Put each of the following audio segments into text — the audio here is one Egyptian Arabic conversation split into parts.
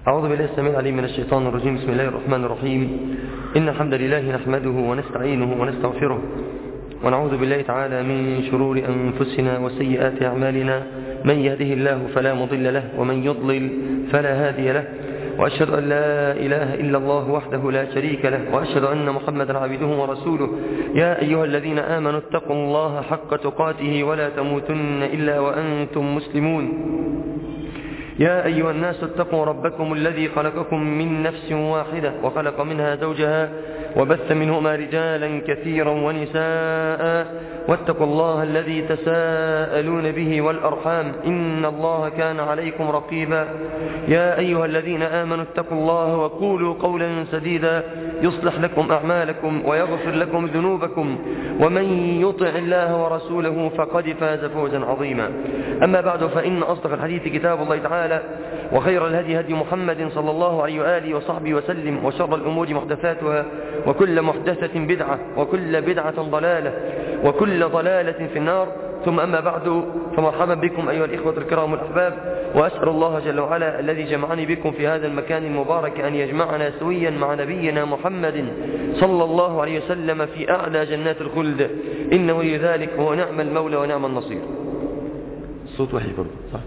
أعوذ بالله السميع العليم من الشيطان الرجيم بسم الله الرحمن الرحيم إن الحمد لله نحمده ونستعينه ونستغفره ونعوذ بالله تعالى من شرور أنفسنا وسيئات أعمالنا من يهده الله فلا مضل له ومن يضلل فلا هادي له وأشهد أن لا إله إلا الله وحده لا شريك له وأشهد أن محمدا عبده ورسوله يا أيها الذين آمنوا اتقوا الله حق تقاته ولا تموتن إلا وأنتم مسلمون يا أيها الناس اتقوا ربكم الذي خلقكم من نفس واحدة وخلق منها زوجها وبث منهما رجالا كثيرا ونساء واتقوا الله الذي تساءلون به والأرحام إن الله كان عليكم رقيبا يا أيها الذين آمنوا اتقوا الله وقولوا قولا سديدا يصلح لكم أعمالكم ويغفر لكم ذنوبكم ومن يطع الله ورسوله فقد فاز فوزا عظيما أما بعد فإن أصدق الحديث كتاب الله تعالى وخير الهدي هدي محمد صلى الله عليه وآله وصحبه وسلم وشر الأمور محدثاتها وكل محدثة بدعة وكل بدعة ضلالة وكل ضلالة في النار ثم أما بعد فمرحبا بكم أيها الإخوة الكرام الأحباب وأسأل الله جل وعلا الذي جمعني بكم في هذا المكان المبارك أن يجمعنا سويا مع نبينا محمد صلى الله عليه وسلم في أعلى جنات الخلد إنه ولي ذلك وهو نعم المولى ونعم النصير الصوت وحي برضه صح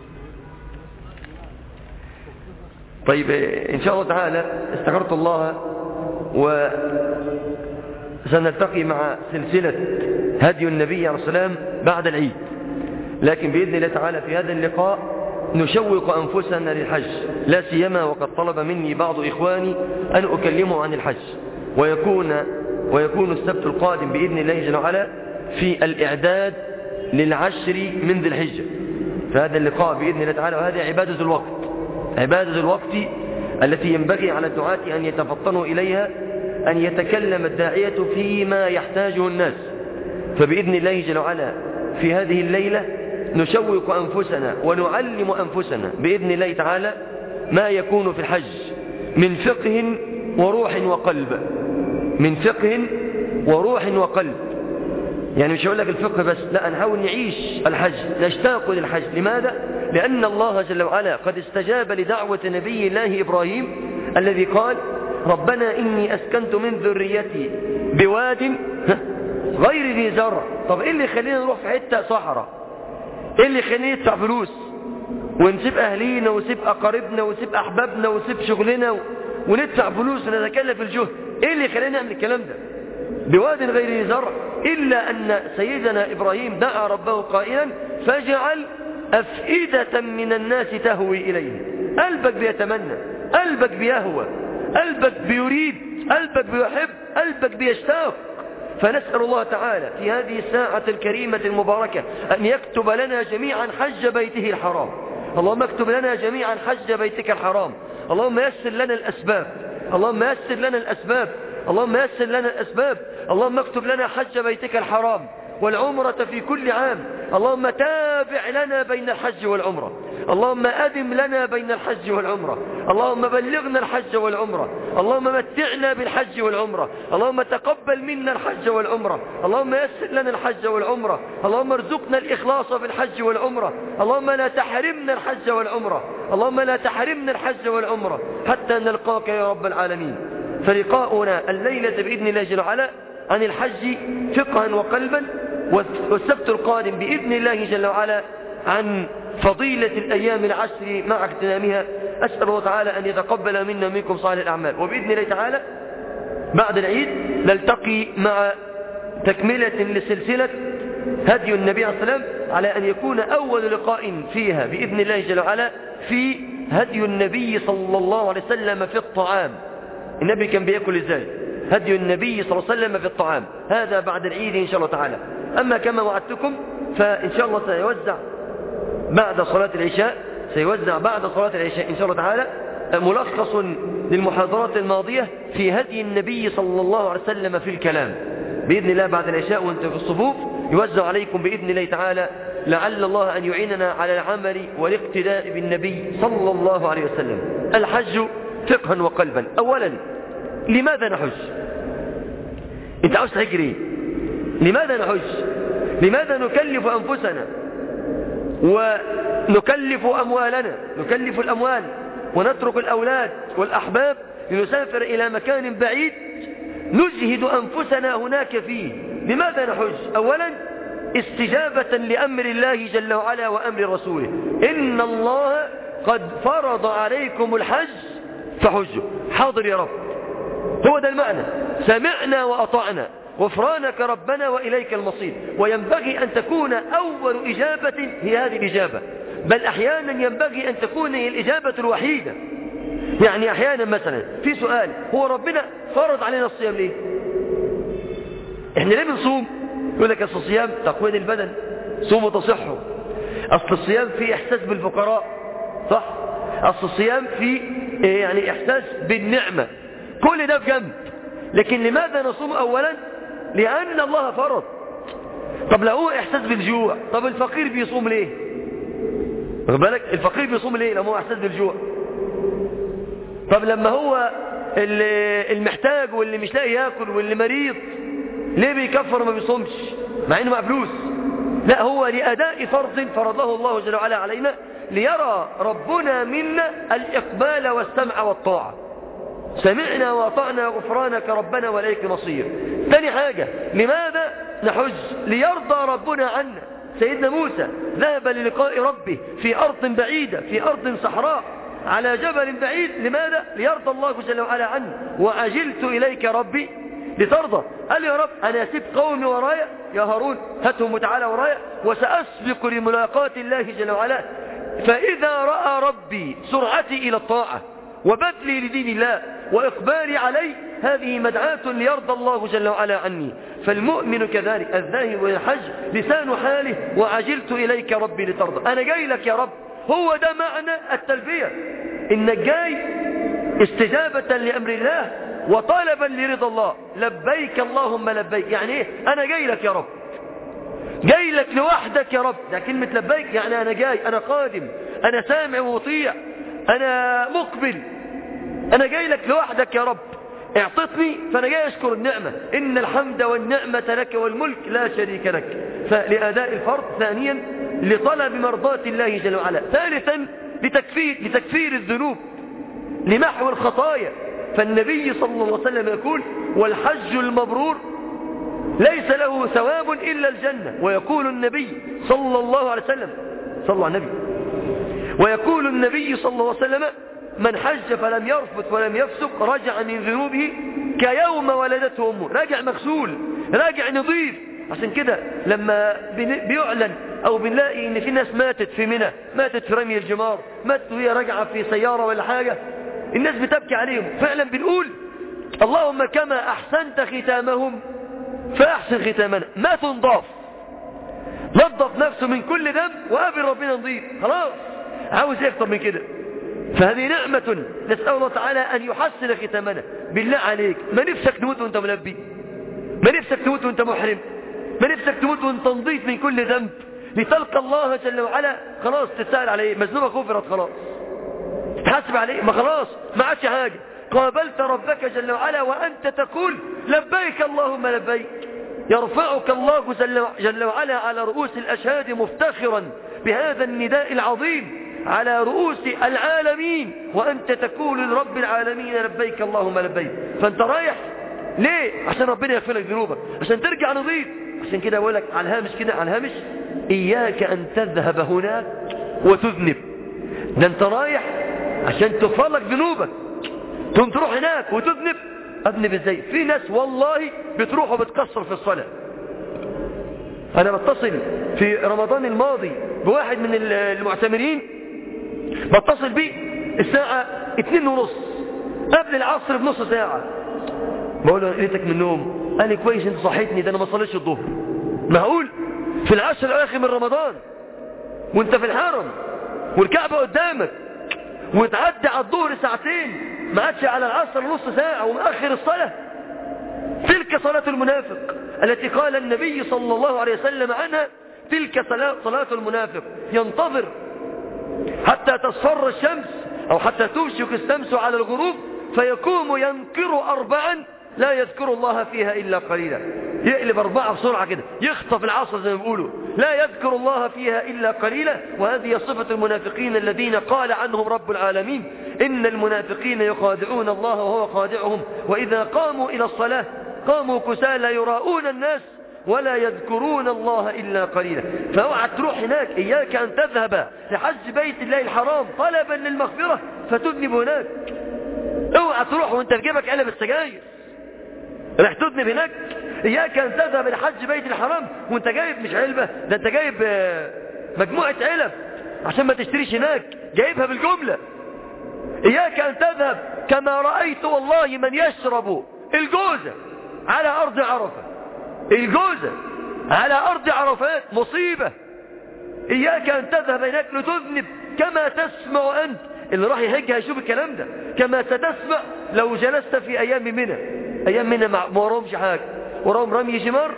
طيب إن شاء الله تعالى استغرت الله وسنلتقي مع سلسلة هدي النبي عليه السلام بعد العيد لكن بإذن الله تعالى في هذا اللقاء نشوق أنفسنا للحج لا سيما وقد طلب مني بعض إخواني أن أكلمه عن الحج ويكون, ويكون السبت القادم بإذن الله جل وعلا في الإعداد للعشر من ذي الحجة فهذا اللقاء بإذن الله تعالى وهذه عبادة الوقت عبادة الوقت التي ينبغي على الدعاة أن يتفطنوا إليها أن يتكلم الداعية فيما يحتاجه الناس فبإذن الله جل وعلا في هذه الليلة نشوق أنفسنا ونعلم أنفسنا بإذن الله تعالى ما يكون في الحج من فقه وروح وقلب من فقه وروح وقلب يعني مش هقول لك الفقه بس لا نحاول نعيش الحج نشتاق للحج لماذا؟ لأن الله جل وعلا قد استجاب لدعوة نبي الله إبراهيم الذي قال ربنا إني أسكنت من ذريتي بواد غير ذي زرع طب إيه اللي يخلينا نروح في حتة صحراء إيه اللي يخلينا ندفع فلوس ونسيب أهلينا ونسيب أقاربنا ونسيب أحبابنا ونسيب شغلنا وندفع فلوس ونتكلف الجهد إيه اللي يخلينا نعمل الكلام ده بواد غير ذي زرع إلا أن سيدنا إبراهيم دعا ربه قائلا فاجعل أفئدة من الناس تهوي إليه قلبك بيتمنى قلبك بيهوى قلبك بيريد قلبك بيحب قلبك بيشتاق فنسأل الله تعالى في هذه الساعة الكريمة المباركة أن يكتب لنا جميعا حج بيته الحرام اللهم اكتب لنا جميعا حج بيتك الحرام اللهم يسر لنا الأسباب اللهم يسر لنا الأسباب اللهم يسر لنا الأسباب اللهم اكتب لنا حج بيتك الحرام والعمرة في كل عام اللهم تابع لنا بين الحج والعمرة اللهم أدم لنا بين الحج والعمرة اللهم بلغنا الحج والعمرة اللهم متعنا بالحج والعمرة اللهم تقبل منا الحج والعمرة اللهم يسر لنا الحج والعمرة اللهم ارزقنا الإخلاص في الحج والعمرة اللهم لا تحرمنا الحج والعمرة اللهم لا تحرمنا الحج والعمرة حتى نلقاك يا رب العالمين فلقاؤنا الليلة بإذن الله جل وعلا عن الحج فقها وقلبا والسبت القادم بإذن الله جل وعلا عن فضيلة الأيام العشر مع اغتنامها أسأل الله تعالى أن يتقبل منا منكم صالح الأعمال وبإذن الله تعالى بعد العيد نلتقي مع تكملة لسلسلة هدي النبي عليه الصلاة والسلام على أن يكون أول لقاء فيها بإذن الله جل وعلا في هدي النبي صلى الله عليه وسلم في الطعام النبي كان بيأكل إزاي هدي النبي صلى الله عليه وسلم في الطعام هذا بعد العيد إن شاء الله تعالى أما كما وعدتكم فإن شاء الله سيوزع بعد صلاة العشاء سيوزع بعد صلاة العشاء إن شاء الله تعالى ملخص للمحاضرات الماضية في هدي النبي صلى الله عليه وسلم في الكلام بإذن الله بعد العشاء وانت في الصفوف يوزع عليكم بإذن الله تعالى لعل الله أن يعيننا على العمل والاقتداء بالنبي صلى الله عليه وسلم الحج فقها وقلبا أولا لماذا نحج انت عاوز تجري لماذا نحج لماذا نكلف أنفسنا ونكلف أموالنا نكلف الأموال ونترك الأولاد والأحباب لنسافر إلى مكان بعيد نجهد أنفسنا هناك فيه لماذا نحج أولا استجابة لأمر الله جل وعلا وأمر رسوله إن الله قد فرض عليكم الحج فحجوا حاضر يا رب هو ده المعنى سمعنا وأطعنا غفرانك ربنا وإليك المصير وينبغي أن تكون أول إجابة هي هذه الإجابة بل أحيانا ينبغي أن تكون هي الإجابة الوحيدة يعني أحيانا مثلا في سؤال هو ربنا فرض علينا الصيام ليه احنا ليه بنصوم يقول لك أصل الصيام تقوين البدن صوموا تصحوا أصل الصيام فيه إحساس بالفقراء صح أصل الصيام فيه يعني إحساس بالنعمة كل ده بجنب لكن لماذا نصوم أولا لأن الله فرض طب لو هو إحساس بالجوع طب الفقير بيصوم ليه بالك الفقير بيصوم ليه لما هو إحساس بالجوع طب لما هو المحتاج واللي مش لاقي ياكل واللي مريض ليه بيكفر وما بيصومش مع انه مع فلوس لا هو لأداء فرض فرضه الله جل وعلا علينا ليرى ربنا منا الإقبال والسمع والطاعة سمعنا وأطعنا غفرانك ربنا وليك مصير ثاني حاجة لماذا نحج ليرضى ربنا عنا سيدنا موسى ذهب للقاء ربه في أرض بعيدة في أرض صحراء على جبل بعيد لماذا ليرضى الله جل وعلا عنه وعجلت إليك ربي لترضى قال يا رب أنا أسيب قومي ورايا يا هارون هاتهم وتعالى ورايا وسأسبق لملاقاة الله جل وعلا فإذا رأى ربي سرعتي إلى الطاعة وبذلي لدين الله وإقبالي عليه هذه مدعاة ليرضى الله جل وعلا عني فالمؤمن كذلك الذاهب إلى الحج لسان حاله وعجلت إليك ربي لترضى أنا جاي لك يا رب هو ده معنى التلبية إنك جاي استجابة لأمر الله وطلبا لرضا الله لبيك اللهم لبيك يعني ايه انا جاي لك يا رب جاي لك لوحدك يا رب ده كلمة لبيك يعني انا جاي انا قادم انا سامع ومطيع انا مقبل انا جاي لك لوحدك يا رب اعطتني فانا جاي اشكر النعمة ان الحمد والنعمة لك والملك لا شريك لك فلأداء الفرض ثانيا لطلب مرضاة الله جل وعلا ثالثا لتكفير, لتكفير الذنوب لمحو الخطايا فالنبي صلى الله عليه وسلم يقول والحج المبرور ليس له ثواب إلا الجنة ويقول النبي صلى الله عليه وسلم صلى على النبي ويقول النبي صلى الله عليه وسلم من حج فلم يرفث ولم يفسق رجع من ذنوبه كيوم ولدته أمه راجع مغسول راجع نظيف عشان كده لما بيعلن او بنلاقي ان في ناس ماتت في منى ماتت في رمي الجمار ماتت وهي راجعه في سيارة ولا حاجة الناس بتبكي عليهم فعلا بنقول اللهم كما أحسنت ختامهم فأحسن ختامنا ما تنضاف نظف نفسه من كل ذنب وقابل ربنا نضيف خلاص عاوز اكتر من كده فهذه نعمة نسأل الله تعالى أن يحسن ختامنا بالله عليك ما نفسك تموت وانت ملبي ما نفسك تموت وانت محرم ما نفسك تموت وانت نضيف من كل ذنب لتلقى الله جل وعلا خلاص تسأل عليه مزنوبة غفرت خلاص تحاسب عليه ما خلاص ما عادش حاجة قابلت ربك جل وعلا وأنت تقول لبيك اللهم لبيك يرفعك الله جل وعلا على رؤوس الأشهاد مفتخرا بهذا النداء العظيم على رؤوس العالمين وأنت تقول لرب العالمين لبيك اللهم لبيك فأنت رايح ليه عشان ربنا يغفر لك ذنوبك عشان ترجع نظيف عشان كده أقول لك على الهامش كده على الهامش إياك أن تذهب هناك وتذنب ده أنت رايح عشان تغفر لك ذنوبك تقوم تروح هناك وتذنب اذنب ازاي في ناس والله بتروح وبتكسر في الصلاة انا بتصل في رمضان الماضي بواحد من المعتمرين بتصل بيه الساعة اتنين ونص قبل العصر بنص ساعة بقول له ليتك من النوم قال لي كويس انت صحيتني ده انا ما صليتش الظهر معقول في العشر الاخر من رمضان وانت في الحرم والكعبة قدامك وتعدي على الظهر ساعتين ما عادش على العصر نص ساعة ومأخر الصلاة تلك صلاة المنافق التي قال النبي صلى الله عليه وسلم عنها تلك صلاة المنافق ينتظر حتى تصفر الشمس أو حتى توشك الشمس على الغروب فيقوم ينكر أربعا لا يذكر الله فيها إلا قليلا يقلب أربعة بسرعة كده يخطف العصر زي ما بيقولوا لا يذكر الله فيها إلا قليلا وهذه صفة المنافقين الذين قال عنهم رب العالمين إن المنافقين يخادعون الله وهو خادعهم وإذا قاموا إلى الصلاة قاموا كسالى يراؤون الناس ولا يذكرون الله إلا قليلا فاوعى تروح هناك إياك أن تذهب لحج بيت الله الحرام طلبا للمغفرة فتذنب هناك اوعى تروح وانت في جيبك قلب السجاير راح تذنب هناك إياك أن تذهب لحج بيت الحرام وانت جايب مش علبة ده انت جايب مجموعة علب عشان ما تشتريش هناك جايبها بالجملة إياك أن تذهب كما رأيت والله من يشرب الجوزة على أرض عرفة الجوزة على أرض عرفات مصيبة إياك أن تذهب هناك لتذنب كما تسمع أنت اللي راح يهج هيشوف الكلام ده كما ستسمع لو جلست في أيام منى أيام منى ما وراهمش حاجة وراهم رمي جمار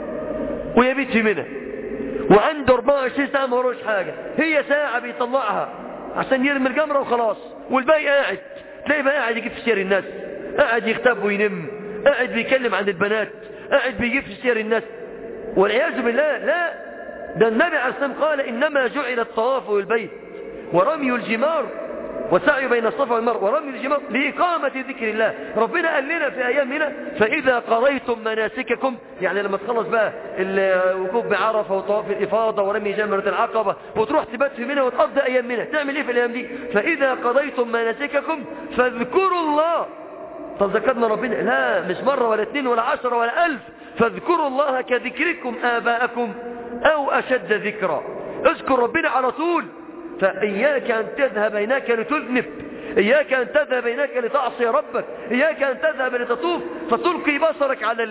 ويبيت في منى وعنده 24 ساعة ما وراهوش حاجة هي ساعة بيطلعها عشان يرمي الجمرة وخلاص والباقي قاعد تلاقي بقى قاعد يجيب في سير الناس قاعد يختب وينم قاعد بيكلم عن البنات قاعد بيجيب في سير الناس والعياذ بالله لا ده النبي عليه الصلاة قال إنما جعل الطواف والبيت ورمي الجمار والسعي بين الصفا والمروه ورمي الجمار لإقامة ذكر الله ربنا قال لنا في أيامنا فإذا قضيتم مناسككم يعني لما تخلص بقى الوقوف بعرفة وطواف الإفاضة ورمي جمرة العقبة وتروح تبات في منى وتقضي أيام منى تعمل إيه في الأيام دي فإذا قضيتم مناسككم فاذكروا الله طب ذكرنا ربنا لا مش مرة ولا اثنين ولا عشرة ولا ألف فاذكروا الله كذكركم آباءكم أو أشد ذكرا اذكر ربنا على طول فإياك أن تذهب هناك لتذنب إياك أن تذهب هناك لتعصي ربك إياك أن تذهب لتطوف فتلقي بصرك على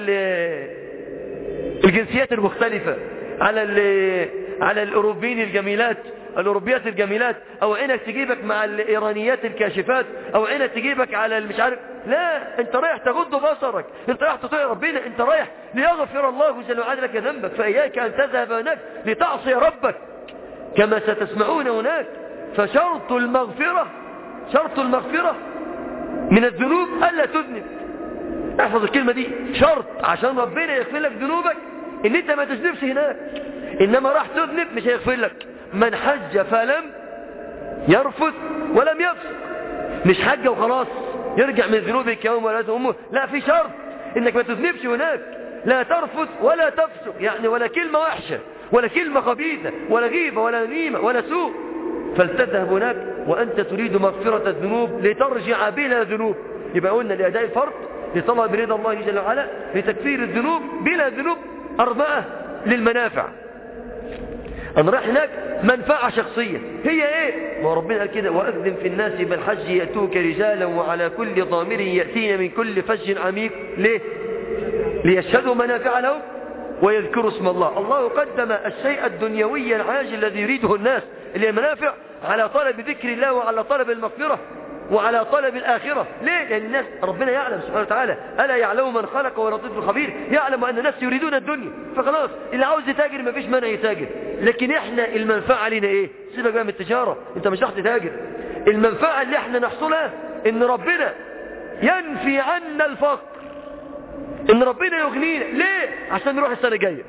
الجنسيات المختلفة على على الأوروبيين الجميلات الأوروبيات الجميلات أو عينك تجيبك مع الإيرانيات الكاشفات أو عينك تجيبك على المش عارف لا أنت رايح تغض بصرك أنت رايح تطيع ربنا أنت رايح ليغفر الله جل وعلا لك ذنبك فإياك أن تذهب هناك لتعصي ربك كما ستسمعون هناك فشرط المغفرة شرط المغفرة من الذنوب ألا تذنب احفظ الكلمة دي شرط عشان ربنا يغفر لك ذنوبك ان انت ما تذنبش هناك انما راح تذنب مش هيغفر لك من حج فلم يرفث ولم يفسق مش حج وخلاص يرجع من ذنوبك يوم ولا أمه لا في شرط انك ما تذنبش هناك لا ترفث ولا تفسق يعني ولا كلمة وحشة ولا كلمة خبيثة ولا غيبة ولا نميمة ولا سوء فلتذهب هناك وأنت تريد مغفرة الذنوب لترجع بلا ذنوب يبقى قلنا لأداء الفرض لطلب رضا الله جل وعلا لتكفير الذنوب بلا ذنوب أربعة للمنافع أنا رايح هناك منفعة شخصية هي إيه ما ربنا قال كده وأذن في الناس بالحج يأتوك رجالا وعلى كل ضامر يأتين من كل فج عميق ليه ليشهدوا منافع لهم ويذكروا اسم الله الله قدم الشيء الدنيوي العاجل الذي يريده الناس اللي هي منافع على طلب ذكر الله وعلى طلب المغفرة وعلى طلب الآخرة ليه؟ لأن الناس ربنا يعلم سبحانه وتعالى ألا يعلم من خلق ولطيف الخبير يعلم أن الناس يريدون الدنيا فخلاص اللي عاوز يتاجر ما فيش مانع يتاجر لكن احنا المنفعة لنا ايه سيبك بقى من التجارة انت مش راح تتاجر المنفعة اللي احنا نحصلها ان ربنا ينفي عنا الفقر ان ربنا يغنينا ليه عشان نروح السنة الجاية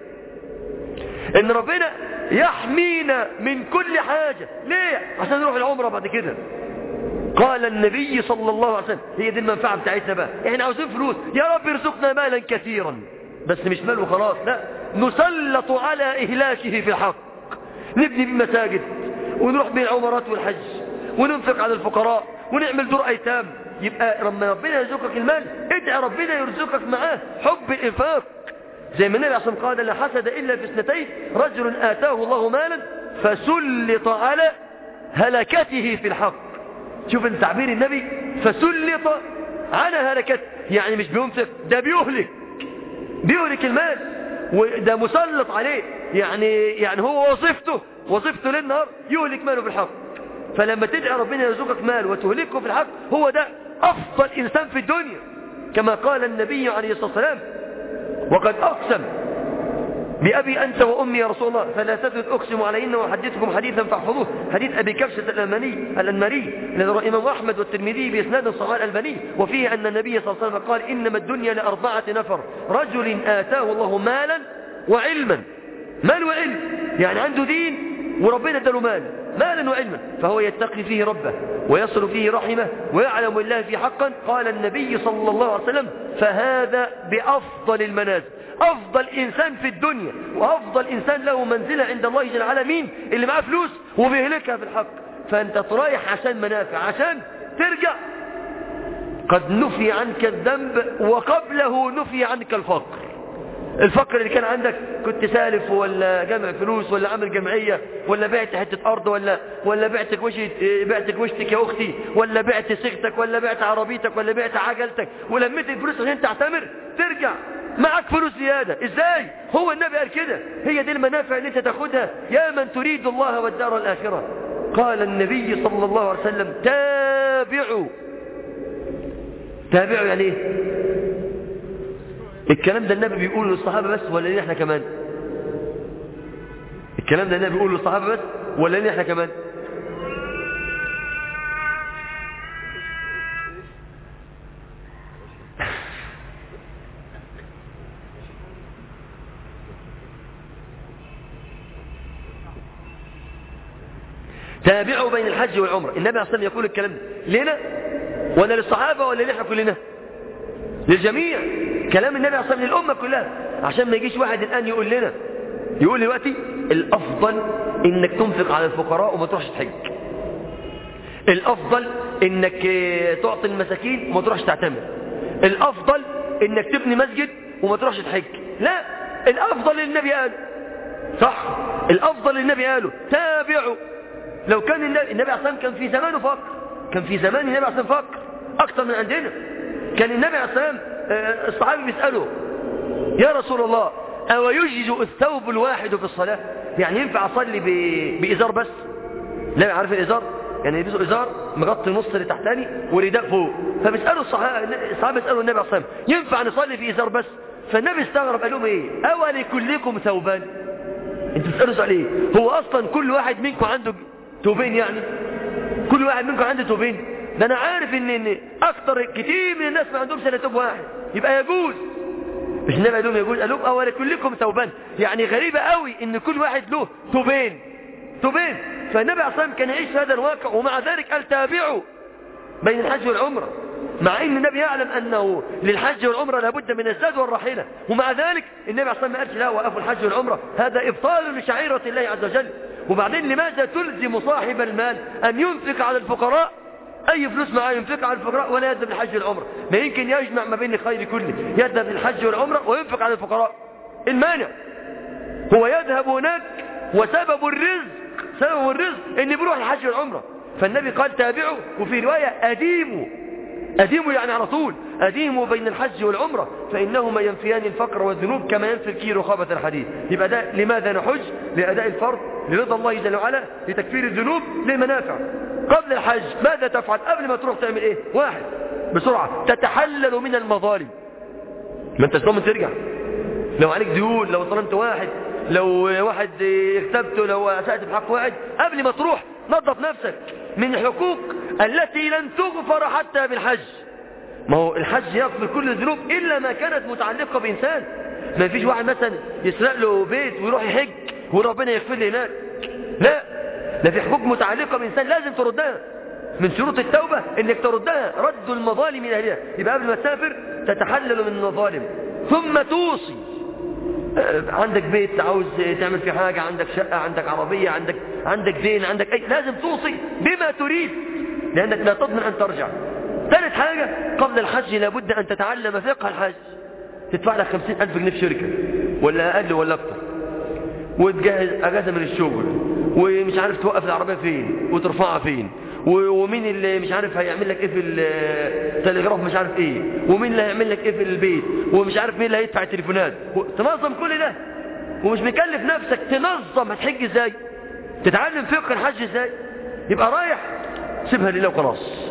ان ربنا يحمينا من كل حاجة ليه عشان نروح العمرة بعد كده قال النبي صلى الله عليه وسلم هي دي المنفعة بتاعتنا بقى احنا عاوزين فلوس يا رب ارزقنا مالا كثيرا بس مش مال وخلاص لا نسلط على إهلاكه في الحق نبني بمساجد ونروح بالعمرات والحج وننفق على الفقراء ونعمل دور أيتام يبقى لما ربنا يرزقك المال ادعي ربنا يرزقك معاه حب الإنفاق زي ما النبي عشان قال لا حسد إلا في اثنتين رجل آتاه الله مالا فسلط على هلكته في الحق شوف تعبير النبي فسلط على هلكته يعني مش بينفق ده بيهلك بيهلك المال وده مسلط عليه يعني يعني هو وظيفته وظيفته للنهار يهلك ماله في الحق فلما تدعي ربنا يرزقك مال وتهلكه في الحق هو ده أفضل إنسان في الدنيا كما قال النبي عليه الصلاة والسلام وقد أقسم بأبي أنت وأمي يا رسول الله فلا تثبت أقسم عليهن وأحدثكم حديثا فاحفظوه حديث أبي كبشة الألماني الأنماري الذي رواه الإمام أحمد والترمذي بإسناد صحيح الألباني وفيه أن النبي صلى الله عليه وسلم قال إنما الدنيا لأربعة نفر رجل آتاه الله مالا وعلما مال وعلم يعني عنده دين وربنا اداله مال مالا وعلما فهو يتقي فيه ربه ويصل فيه رحمه ويعلم الله في حقا قال النبي صلى الله عليه وسلم فهذا بأفضل المنازل أفضل إنسان في الدنيا وأفضل إنسان له منزلة عند الله جل وعلا مين اللي معاه فلوس وبيهلكها في الحق فأنت ترايح عشان منافع عشان ترجع قد نفي عنك الذنب وقبله نفي عنك الفقر الفقر اللي كان عندك كنت سالف ولا جمع فلوس ولا عامل جمعية ولا بعت حتة أرض ولا ولا بعت كوشت بعت كوشتك يا أختي ولا بعت صيغتك ولا بعت عربيتك ولا بعت عجلتك ولميت الفلوس عشان تعتمر ترجع معك فلوس زيادة ازاي هو النبي قال كده هي دي المنافع اللي انت تاخدها يا من تريد الله والدار الآخرة قال النبي صلى الله عليه وسلم تابعوا تابعوا يعني ايه الكلام ده النبي بيقوله للصحابة بس ولا ليه احنا كمان الكلام ده النبي بيقوله للصحابة بس ولا ليه احنا كمان تابعوا بين الحج والعمرة النبي عليه الصلاة يقول الكلام ده لنا ولا للصحابة ولا لنا كلنا للجميع كلام النبي عليه الصلاة للأمة كلها عشان ما يجيش واحد الآن يقول لنا يقول دلوقتي الأفضل إنك تنفق على الفقراء وما تروحش تحج الأفضل إنك تعطي المساكين وما تروحش تعتمر الأفضل إنك تبني مسجد وما تروحش تحج لا الأفضل النبي قاله صح الأفضل النبي قاله تابعوا لو كان النبي, النبي عليه الصلاة كان في زمانه فقر كان في زمان النبي عليه الصلاة فقر أكثر من عندنا كان النبي عليه الصلاة الصحابي بيسأله يا رسول الله أو يجز الثوب الواحد في الصلاة يعني ينفع أصلي بإزار بس لا عارف الإزار يعني يلبسوا إزار مغطي النص اللي تحتاني ورداء فوق فبيسألوا الصحابة الصحابة يسألوا النبي عليه الصلاة ينفع نصلي في إزار بس فالنبي استغرب قال لهم إيه أو لكلكم ثوبان انتوا بتسألوا سؤال إيه هو أصلا كل واحد منكم عنده توبين يعني كل واحد منكم عنده توبين ده انا عارف ان ان اكتر كتير من الناس ما عندهمش الا توب واحد يبقى يجوز مش النبي قال لهم يجوز قال لهم اول كلكم ثوبان يعني غريبه قوي ان كل واحد له توبين توبين فالنبي عليه الصلاه كان يعيش في هذا الواقع ومع ذلك قال تابعوا بين الحج والعمره مع ان النبي يعلم انه للحج والعمره لابد من الزاد والراحله ومع ذلك النبي عليه الصلاه ما قالش لا وقفوا الحج والعمره هذا ابطال لشعيره الله عز وجل وبعدين لماذا تلزم صاحب المال ان ينفق على الفقراء اي فلوس معاه ينفق على الفقراء ولا يذهب للحج والعمره ما يمكن يجمع ما بين الخير كله يذهب للحج والعمره وينفق على الفقراء المانع هو يذهب هناك وسبب الرزق سبب الرزق ان بيروح الحج والعمره فالنبي قال تابعوا وفي روايه اديموا أديموا يعني على طول أديموا بين الحج والعمرة فإنهما ينفيان الفقر والذنوب كما ينفي الكير وخابة الحديد يبقى ده لماذا نحج لأداء الفرض لرضا الله جل وعلا لتكفير الذنوب للمنافع قبل الحج ماذا تفعل قبل ما تروح تعمل ايه واحد بسرعة تتحلل من المظالم ما انت ضامن ترجع لو عليك ديون لو ظلمت واحد لو واحد اغتبته لو اسأت بحق واحد قبل ما تروح نظف نفسك من الحقوق التي لن تغفر حتى بالحج ما هو الحج يغفر كل الذنوب إلا ما كانت متعلقة بإنسان ما فيش واحد مثلا يسرق له بيت ويروح يحج وربنا يغفر له هناك لا ده في حقوق متعلقة بإنسان لازم تردها من شروط التوبة انك تردها رد المظالم الى اهلها يبقى قبل ما تسافر تتحلل من المظالم ثم توصي عندك بيت عاوز تعمل فيه حاجة عندك شقة عندك عربية عندك عندك دين عندك أي لازم توصي بما تريد لأنك لا تضمن أن ترجع ثالث حاجة قبل الحج لابد أن تتعلم فقه الحج تدفع لك خمسين ألف جنيه في شركة ولا أقل ولا أكتر وتجهز أجازة من الشغل ومش عارف توقف العربية فين وترفعها فين ومين اللي مش عارف هيعمل لك ايه في التلغراف مش عارف ايه ومين اللي هيعمل لك ايه في البيت ومش عارف مين اللي هيدفع التليفونات تنظم كل ده ومش مكلف نفسك تنظم هتحج ازاي تتعلم فقه الحج ازاي يبقى رايح سيبها لله وخلاص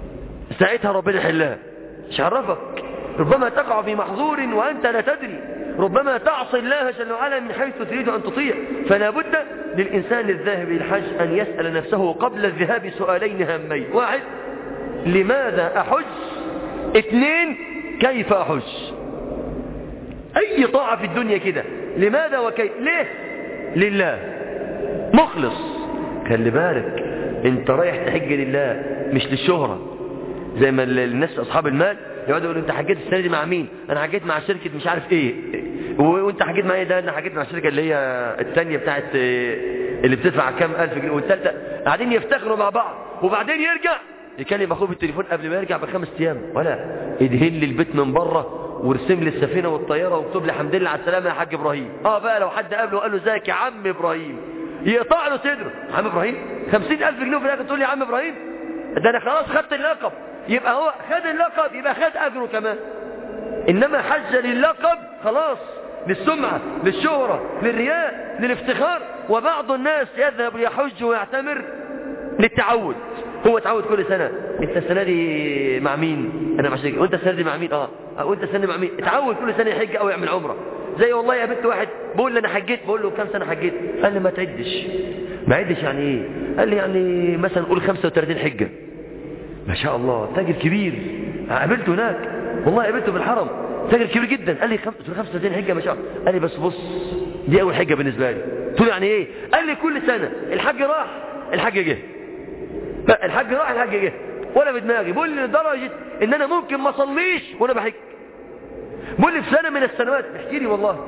ساعتها ربنا يحلها مش عرفك ربما تقع في محظور وانت لا تدري ربما تعصي الله جل وعلا من حيث تريد أن تطيع فلا بد للإنسان الذاهب للحج أن يسأل نفسه قبل الذهاب سؤالين هامين واحد لماذا أحج اثنين كيف أحج أي طاعة في الدنيا كده لماذا وكيف ليه لله مخلص خلي بالك انت رايح تحج لله مش للشهرة زي ما الناس أصحاب المال يقعدوا يقولوا انت حجيت السنة دي مع مين انا حجيت مع شركة مش عارف ايه وانت حجيت مع ايه ده انا حجيت مع الشركة اللي هي الثانية بتاعت اللي بتدفع كام الف جنيه والثالثة قاعدين يفتخروا مع بعض وبعدين يرجع يكلم اخوه بالتليفون قبل ما يرجع بخمس ايام ولا ادهن لي البيت من بره وارسم لي السفينة والطيارة واكتب لي حمد لله على السلامة يا حاج ابراهيم اه بقى لو حد قابله وقال له ازيك يا عم ابراهيم يقطع له صدره عم ابراهيم خمسين الف جنيه في الاخر تقول لي يا عم ابراهيم ده انا خلاص خدت اللقب يبقى هو خد اللقب يبقى خد اجره كمان انما حج للقب خلاص للسمعة للشهرة للرياء للافتخار وبعض الناس يذهب ليحج ويعتمر للتعود هو تعود كل سنة انت السنة دي مع مين انا مع شركة وانت السنة دي مع مين اه وانت السنة دي مع مين اتعود كل سنة يحج او يعمل عمرة زي والله يا بنت واحد بقول لي انا حجيت بقول له كم سنة حجيت قال لي ما تعدش ما عدش يعني ايه قال لي يعني مثلا قول 35 حجة ما شاء الله تاجر كبير قابلته هناك والله قابلته في الحرم تاجر كبير جدا قال لي 35 حجة ما شاء الله قال لي بس بص دي اول حجة بالنسبة لي قلت له يعني ايه قال لي كل سنة الحج راح الحج جه الحج راح الحج جه ولا في دماغي بقول لي لدرجة ان انا ممكن ما اصليش وانا بحج بقول لي في سنة من السنوات احكي لي والله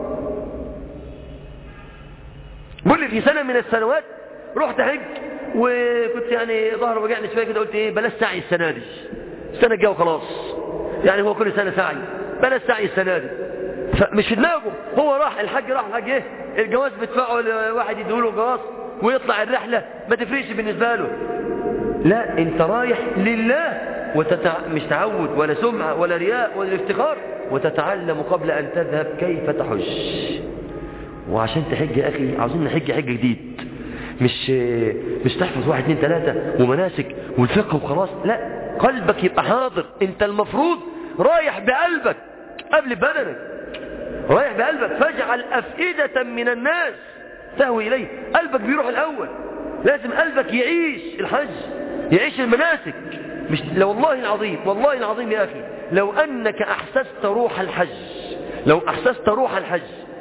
بقول لي في سنة من السنوات رحت حج وكنت يعني ظهر وجعني شوية كده قلت ايه بلاش سعي السنة دي السنة الجاية وخلاص يعني هو كل سنة سعي بلاش سعي السنة دي فمش في دماغه هو راح الحج راح الحج ايه الجواز بيدفعه واحد يديله جواز ويطلع الرحلة ما تفرقش بالنسبة له لا انت رايح لله وتتع... مش تعود ولا سمعة ولا رياء ولا افتخار وتتعلم قبل أن تذهب كيف تحج وعشان تحج يا أخي عاوزين نحج حج جديد مش مش تحفظ واحد اثنين ثلاثة ومناسك والفقه وخلاص لا قلبك يبقى حاضر انت المفروض رايح بقلبك قبل بدنك رايح بقلبك فاجعل أفئدة من الناس تهوي إليه قلبك بيروح الأول لازم قلبك يعيش الحج يعيش المناسك مش لو والله العظيم والله العظيم يا أخي لو أنك أحسست روح الحج لو أحسست روح الحج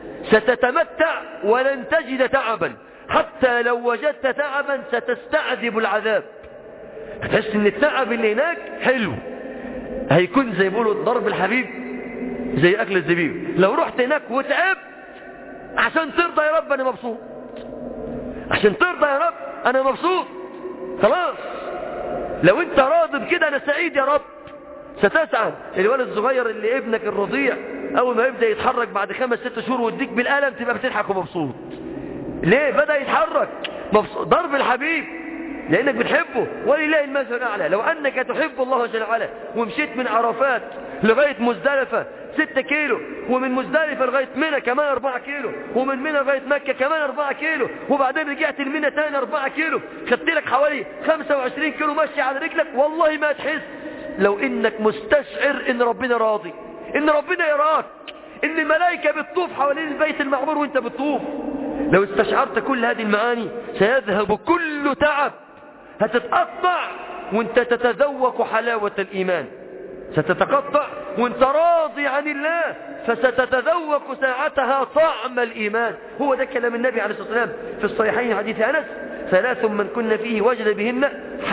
ستتمتع ولن تجد تعبا حتى لو وجدت تعبا ستستعذب العذاب هتحس ان التعب اللي هناك حلو هيكون زي بيقولوا ضرب الحبيب زي اكل الزبيب لو رحت هناك وتعبت عشان ترضى يا رب انا مبسوط عشان ترضى يا رب انا مبسوط خلاص لو انت راضي بكده انا سعيد يا رب ستسعد الولد الصغير اللي ابنك الرضيع اول ما يبدا يتحرك بعد خمس ست شهور ويديك بالقلم تبقى بتضحك ومبسوط ليه بدا يتحرك مبسوط ضرب الحبيب لانك بتحبه ولله المثل الاعلى لو انك تحب الله جل وعلا ومشيت من عرفات لغايه مزدلفه 6 كيلو ومن مزدلفة لغاية منى كمان 4 كيلو ومن منى لغاية مكة كمان 4 كيلو وبعدين رجعت المنى تاني 4 كيلو خدت لك حوالي 25 كيلو ماشي على رجلك والله ما تحس لو انك مستشعر ان ربنا راضي ان ربنا يراك ان الملائكة بتطوف حوالين البيت المعمور وانت بتطوف لو استشعرت كل هذه المعاني سيذهب كل تعب هتتقطع وانت تتذوق حلاوة الإيمان ستتقطع وانت راضي عن الله فستتذوق ساعتها طعم الإيمان هو ده كلام النبي عليه الصلاة والسلام في الصحيحين حديث أنس ثلاث من كن فيه وجد بهن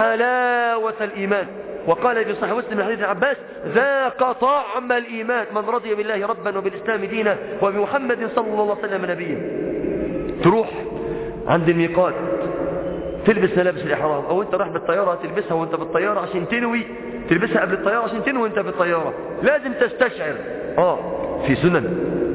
حلاوة الإيمان وقال في صحيح مسلم من حديث عباس ذاق طعم الإيمان من رضي بالله ربا وبالإسلام دينا وبمحمد صلى الله عليه وسلم نبيا تروح عند الميقات تلبس ملابس الإحرام أو أنت رايح بالطيارة تلبسها وأنت بالطيارة عشان تنوي تلبسها قبل الطيارة عشان تنوي أنت بالطيارة لازم تستشعر آه في سنن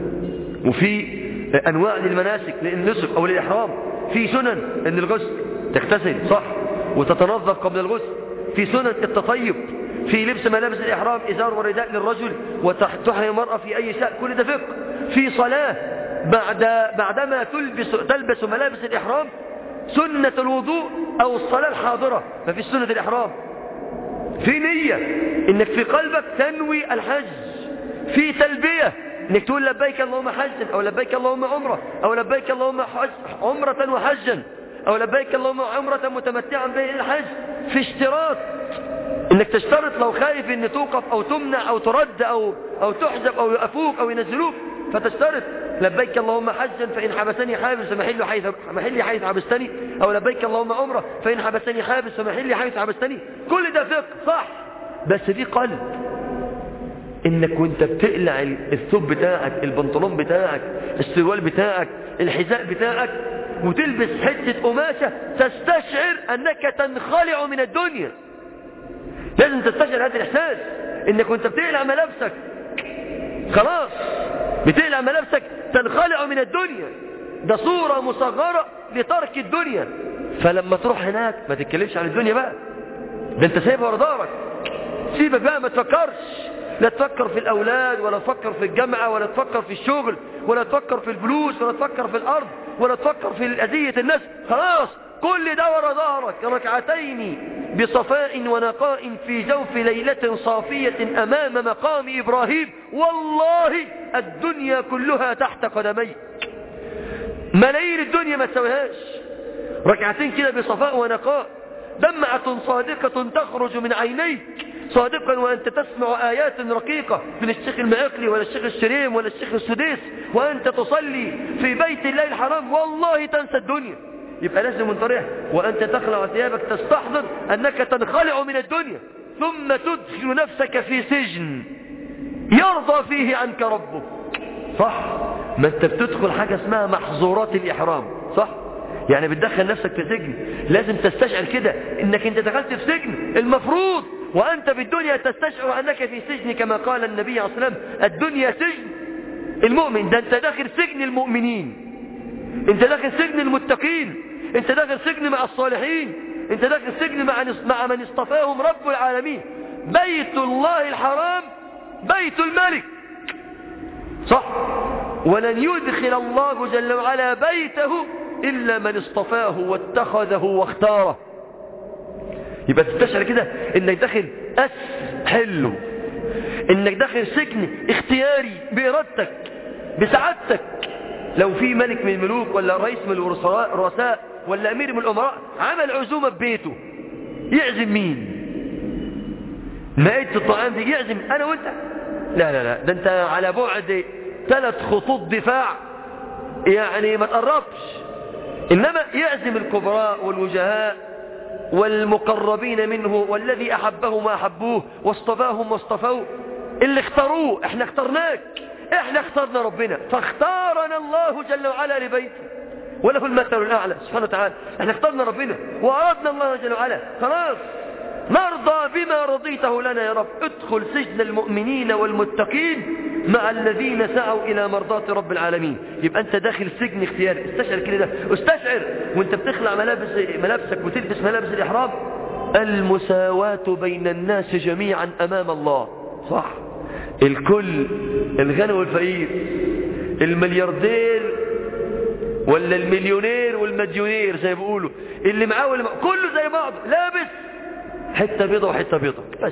وفي أنواع للمناسك للنسك أو للإحرام في سنن أن الغسل تغتسل صح وتتنظف قبل الغسل في سنن التطيب في لبس ملابس الإحرام إزار ورداء للرجل وتحتحي المرأة في أي شيء كل ده فقه في صلاة بعد بعدما تلبس تلبس ملابس الإحرام سنة الوضوء أو الصلاة الحاضرة ما في سنة الإحرام في نية إنك في قلبك تنوي الحج في تلبية انك تقول لبيك اللهم حجا او لبيك اللهم عمرة او لبيك اللهم حج عمرة وحجا او لبيك اللهم عمرة متمتعا به الحج في اشتراط انك تشترط لو خايف ان توقف او تمنع او ترد او, أو تحجب او يقفوك او ينزلوك فتشترط لبيك اللهم حجا فإن حبسني حابس فمحل حيث, محلي حيث حبستني أو لبيك اللهم عمرة فإن حبسني حابس فمحلي حيث حبستني كل ده فقه صح بس في قلب انك وانت بتقلع الثوب بتاعك البنطلون بتاعك السروال بتاعك الحذاء بتاعك وتلبس حتة قماشة تستشعر انك تنخلع من الدنيا لازم تستشعر هذا الاحساس انك وانت بتقلع ملابسك خلاص بتقلع ملابسك تنخلع من الدنيا ده صورة مصغرة لترك الدنيا فلما تروح هناك ما تتكلمش عن الدنيا بقى ده انت سايبها ورا ظهرك سيبك بقى ما تفكرش لا تفكر في الأولاد ولا تفكر في الجامعة ولا تفكر في الشغل ولا تفكر في الفلوس ولا تفكر في الأرض ولا تفكر في أذية الناس خلاص كل ده ورا ظهرك ركعتين بصفاء ونقاء في جوف ليلة صافية أمام مقام إبراهيم والله الدنيا كلها تحت قدميك ملايين الدنيا ما تسويهاش ركعتين كده بصفاء ونقاء دمعة صادقة تخرج من عينيك صادقا وأنت تسمع آيات رقيقة من الشيخ المعقلي ولا الشيخ الشريم ولا الشيخ السديس وأنت تصلي في بيت الله الحرام والله تنسى الدنيا يبقى لازم من طريق وأنت تخلع ثيابك تستحضر أنك تنخلع من الدنيا ثم تدخل نفسك في سجن يرضى فيه عنك ربك صح ما انت بتدخل حاجة اسمها محظورات الإحرام صح يعني بتدخل نفسك في سجن لازم تستشعر كده انك انت دخلت في سجن المفروض وانت في الدنيا تستشعر انك في سجن كما قال النبي عليه الصلاة والسلام الدنيا سجن المؤمن ده انت داخل سجن المؤمنين انت داخل سجن المتقين انت داخل سجن مع الصالحين انت داخل سجن مع مع من اصطفاهم رب العالمين بيت الله الحرام بيت الملك صح ولن يدخل الله جل وعلا بيته إلا من اصطفاه واتخذه واختاره يبقى تستشعر كده انك داخل أس حلو انك داخل سجن اختياري بإرادتك بسعادتك لو في ملك من الملوك ولا رئيس من الرؤساء ولا أمير من الأمراء عمل عزومة ببيته يعزم مين مائدة الطعام دي يعزم أنا وأنت لا لا لا ده أنت على بعد ثلاث خطوط دفاع يعني ما تقربش إنما يعزم الكبراء والوجهاء والمقربين منه والذي أحبه ما أحبوه واصطفاهم واصطفوه اللي اختاروه احنا اخترناك احنا اخترنا ربنا فاختارنا الله جل وعلا لبيته وله المثل الأعلى سبحانه وتعالى احنا اخترنا ربنا وأردنا الله جل وعلا خلاص نرضى بما رضيته لنا يا رب ادخل سجن المؤمنين والمتقين مع الذين سعوا إلى مرضاة رب العالمين يبقى أنت داخل سجن اختياري استشعر كده ده استشعر وانت بتخلع ملابس ملابسك وتلبس ملابس الإحرام المساواة بين الناس جميعا أمام الله صح الكل الغني والفقير الملياردير ولا المليونير والمديونير زي ما بيقولوا اللي معاه واللي معاه كله زي بعضه لابس حته بيضه وحته بيضه بس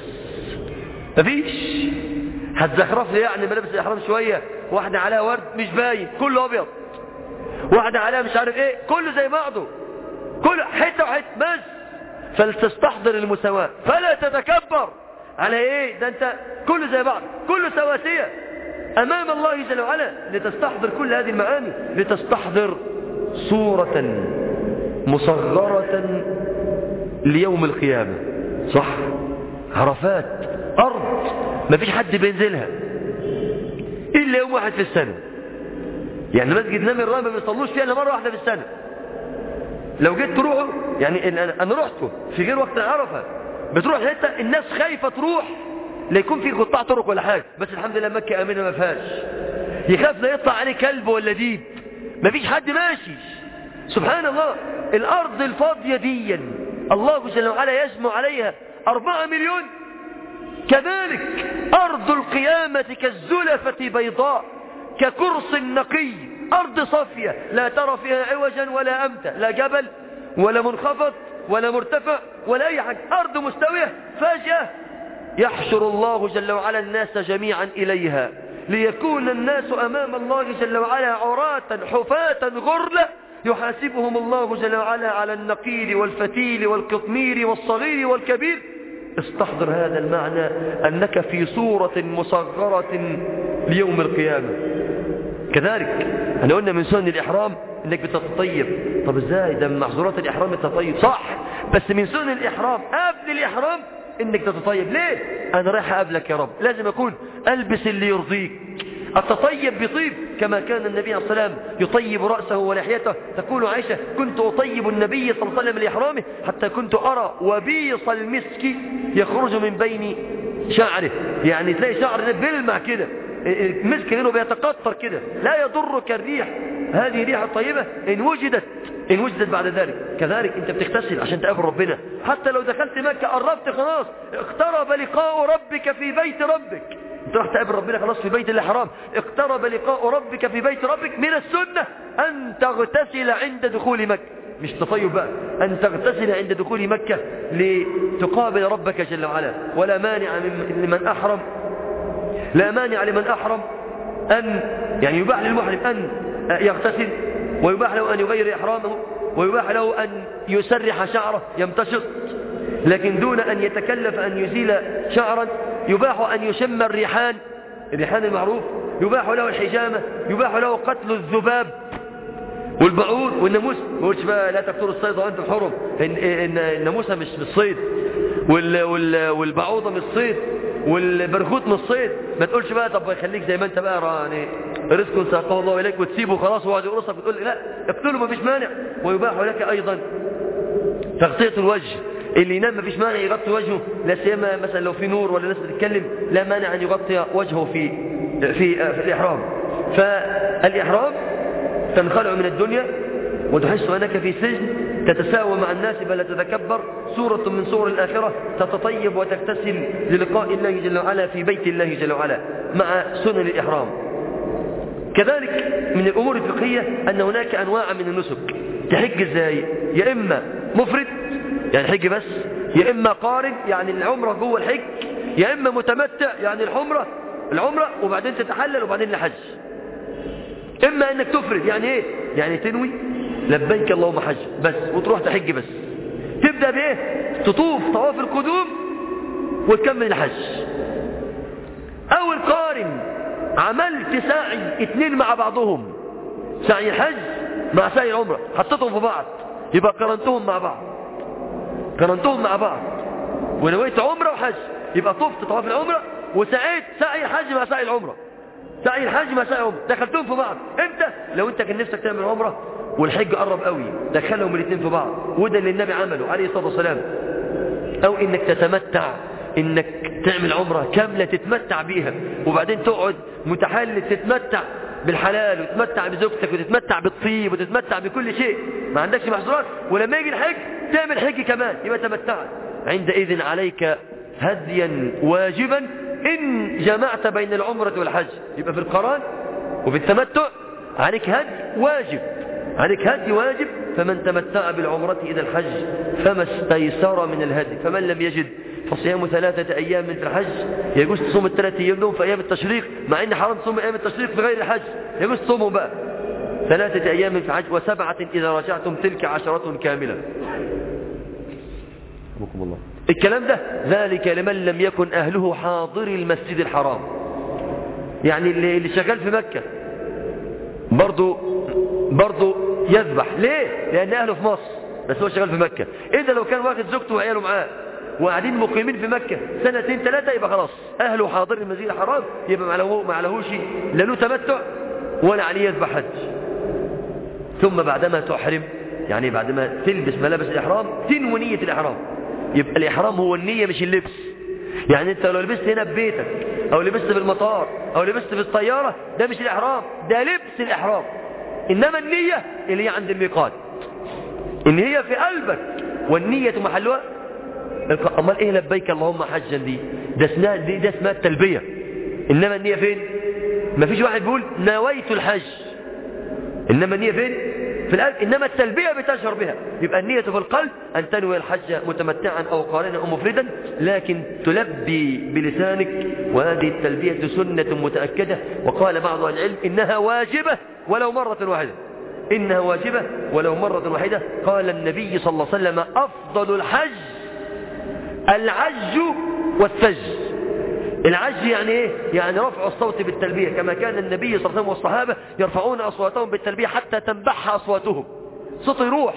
مفيش هتزخرف لي يعني ملابس الاحرام شويه واحده عليها ورد مش باين كله ابيض واحده عليها مش عارف ايه كله زي بعضه كله حته وحته بس فلتستحضر المساواه فلا تتكبر على ايه ده انت كله زي بعض كله سواسية امام الله جل وعلا لتستحضر كل هذه المعاني لتستحضر صورة مصغرة ليوم القيامة صح عرفات ارض ما فيش حد بينزلها الا يوم واحد في السنة يعني مسجد نامي الرأي ما بيصلوش فيها الا مرة واحدة في السنة لو جيت تروحوا يعني انا رحته في غير وقت عرفة بتروح حته الناس خايفة تروح لا يكون في قطاع طرق ولا حاجة بس الحمد لله مكة امنه ما فيهاش يخاف لا يطلع عليه كلب ولا ديب ما فيش حد ماشي سبحان الله الارض الفاضية ديا الله جل وعلا يجمع عليها أربعة مليون كذلك أرض القيامة كالزلفة بيضاء ككرس نقي أرض صافية لا ترى فيها عوجا ولا أمتا لا جبل ولا منخفض ولا مرتفع ولا أي حاجة أرض مستوية فجأة يحشر الله جل وعلا الناس جميعا إليها ليكون الناس أمام الله جل وعلا عراة حفاة غرلة يحاسبهم الله جل وعلا على النقير والفتيل والقطمير والصغير والكبير استحضر هذا المعنى أنك في صورة مصغرة ليوم القيامة كذلك احنا قلنا من سنن الإحرام انك بتتطيب طب ازاي ده من محظورات الإحرام التطيب صح بس من سنن الإحرام قبل الإحرام انك تتطيب ليه انا رايح اقابلك يا رب لازم اكون البس اللي يرضيك التطيب بطيب كما كان النبي عليه الصلاة والسلام يطيب رأسه ولحيته تقول عائشة كنت أطيب النبي صلى الله عليه وسلم لإحرامه حتى كنت أرى وبيص المسك يخرج من بين شعره يعني تلاقي شعر بيلمع كده المسك هنا بيتقطر كده لا يضرك الريح هذه ريحة طيبة إن وجدت إن وجدت بعد ذلك كذلك أنت بتغتسل عشان تقابل ربنا حتى لو دخلت مكة قربت خلاص اقترب لقاء ربك في بيت ربك انت راح تقابل ربنا خلاص في بيت الحرام اقترب لقاء ربك في بيت ربك من السنة أن تغتسل عند دخول مكة مش تطيب بقى أن تغتسل عند دخول مكة لتقابل ربك جل وعلا ولا مانع لمن أحرم لا مانع لمن أحرم أن يعني يباح للمحرم أن يغتسل ويباح له أن يغير إحرامه ويباح له أن يسرح شعره يمتشط لكن دون أن يتكلف أن يزيل شعرا يباح أن يشم الريحان الريحان المعروف يباح له الحجامة يباح له قتل الذباب والبعوض والناموس ما قلتش بقى لا تقتلوا الصيد وانتم حرم إن الناموسه مش بالصيد والبعوضه مش الصيد والبرغوث من الصيد ما تقولش بقى طب خليك زي ما انت بقى يعني رزق ساقه الله اليك وتسيبه خلاص وقعد يقرصك وتقول لا اقتله ما فيش مانع ويباح لك ايضا تغطيه الوجه اللي ينام ما فيش مانع يغطي وجهه لا سيما مثلا لو في نور ولا ناس بتتكلم لا مانع ان يغطي وجهه في في, في الاحرام فالاحرام تنخلع من الدنيا وتحس انك في سجن تتساوى مع الناس بل تتكبر سورة من سور الآخرة تتطيب وتغتسل للقاء الله جل وعلا في بيت الله جل وعلا مع سنن الإحرام كذلك من الأمور الفقهية أن هناك أنواع من النسك تحج ازاي يا إما مفرد يعني حج بس يا إما قارن يعني العمرة جوه الحج يا إما متمتع يعني الحمرة العمرة وبعدين تتحلل وبعدين الحج إما أنك تفرد يعني إيه يعني تنوي لبيك اللهم حج بس وتروح تحج بس تبدأ بإيه تطوف طواف القدوم وتكمل الحج أو القارن عملت سعي اتنين مع بعضهم سعي الحج مع سعي العمرة حطيتهم في بعض يبقى قرنتهم مع بعض قرنتهم مع بعض ونويت عمرة وحج يبقى طفت طواف العمرة وسعيت سعي الحج مع سعي العمرة سعي الحج مع سعي العمرة دخلتهم في بعض امتى لو انت كان نفسك تعمل عمرة والحج قرب قوي دخلهم الاثنين في بعض وده اللي النبي عمله عليه الصلاة والسلام او انك تتمتع انك تعمل عمرة كاملة تتمتع بيها وبعدين تقعد متحلل تتمتع بالحلال وتتمتع بزوجتك وتتمتع بالطيب وتتمتع بكل شيء ما عندكش محظورات ولما يجي الحج تعمل حج كمان يبقى تمتعت عندئذ عليك هديا واجبا إن جمعت بين العمرة والحج يبقى في القران وفي التمتع عليك هدي واجب عليك هدي واجب فمن تمتع بالعمرة إلى الحج فما استيسر من الهدي فمن لم يجد فصيام ثلاثة أيام من الحج يجوز تصوم الثلاثة أيام دول في أيام التشريق مع إن حرام تصوم أيام التشريق في غير الحج يجوز تصومهم بقى ثلاثة أيام في الحج وسبعة إذا رجعتم تلك عشرة كاملة بكم الله الكلام ده ذلك لمن لم يكن أهله حاضر المسجد الحرام يعني اللي, اللي شغال في مكة برضو برضو يذبح ليه لأن أهله في مصر بس هو شغال في مكة إذا لو كان واخد زوجته وعياله معاه وقاعدين مقيمين في مكة سنتين ثلاثة يبقى خلاص أهله حاضر المسجد الحرام يبقى ما له ما لهوش لا له تمتع ولا عليه يذبح حج ثم بعدما تحرم يعني بعدما تلبس ملابس الإحرام تنوي نية الإحرام يبقى الإحرام هو النية مش اللبس يعني انت لو لبست هنا في بيتك او لبست في المطار او لبست في الطيارة ده مش الإحرام ده لبس الإحرام إنما النية اللي هي عند الميقات إن هي في قلبك والنية محلها أمال إيه لبيك اللهم حجا دي ده اسمها دي ده اسمها التلبية إنما النية فين ما فيش واحد بيقول نويت الحج إنما النية فين في القلب إنما التلبية بتشعر بها يبقى النية في القلب أن تنوي الحج متمتعا أو قارنا أو مفردا لكن تلبي بلسانك وهذه التلبية سنة متأكدة وقال بعض العلم إنها واجبة ولو مرة واحدة إنها واجبة ولو مرة واحدة قال النبي صلى الله عليه وسلم أفضل الحج العج والثج العج يعني ايه يعني رفع الصوت بالتلبية كما كان النبي صلى الله عليه وسلم والصحابة يرفعون أصواتهم بالتلبية حتى تنبح أصواتهم صوت يروح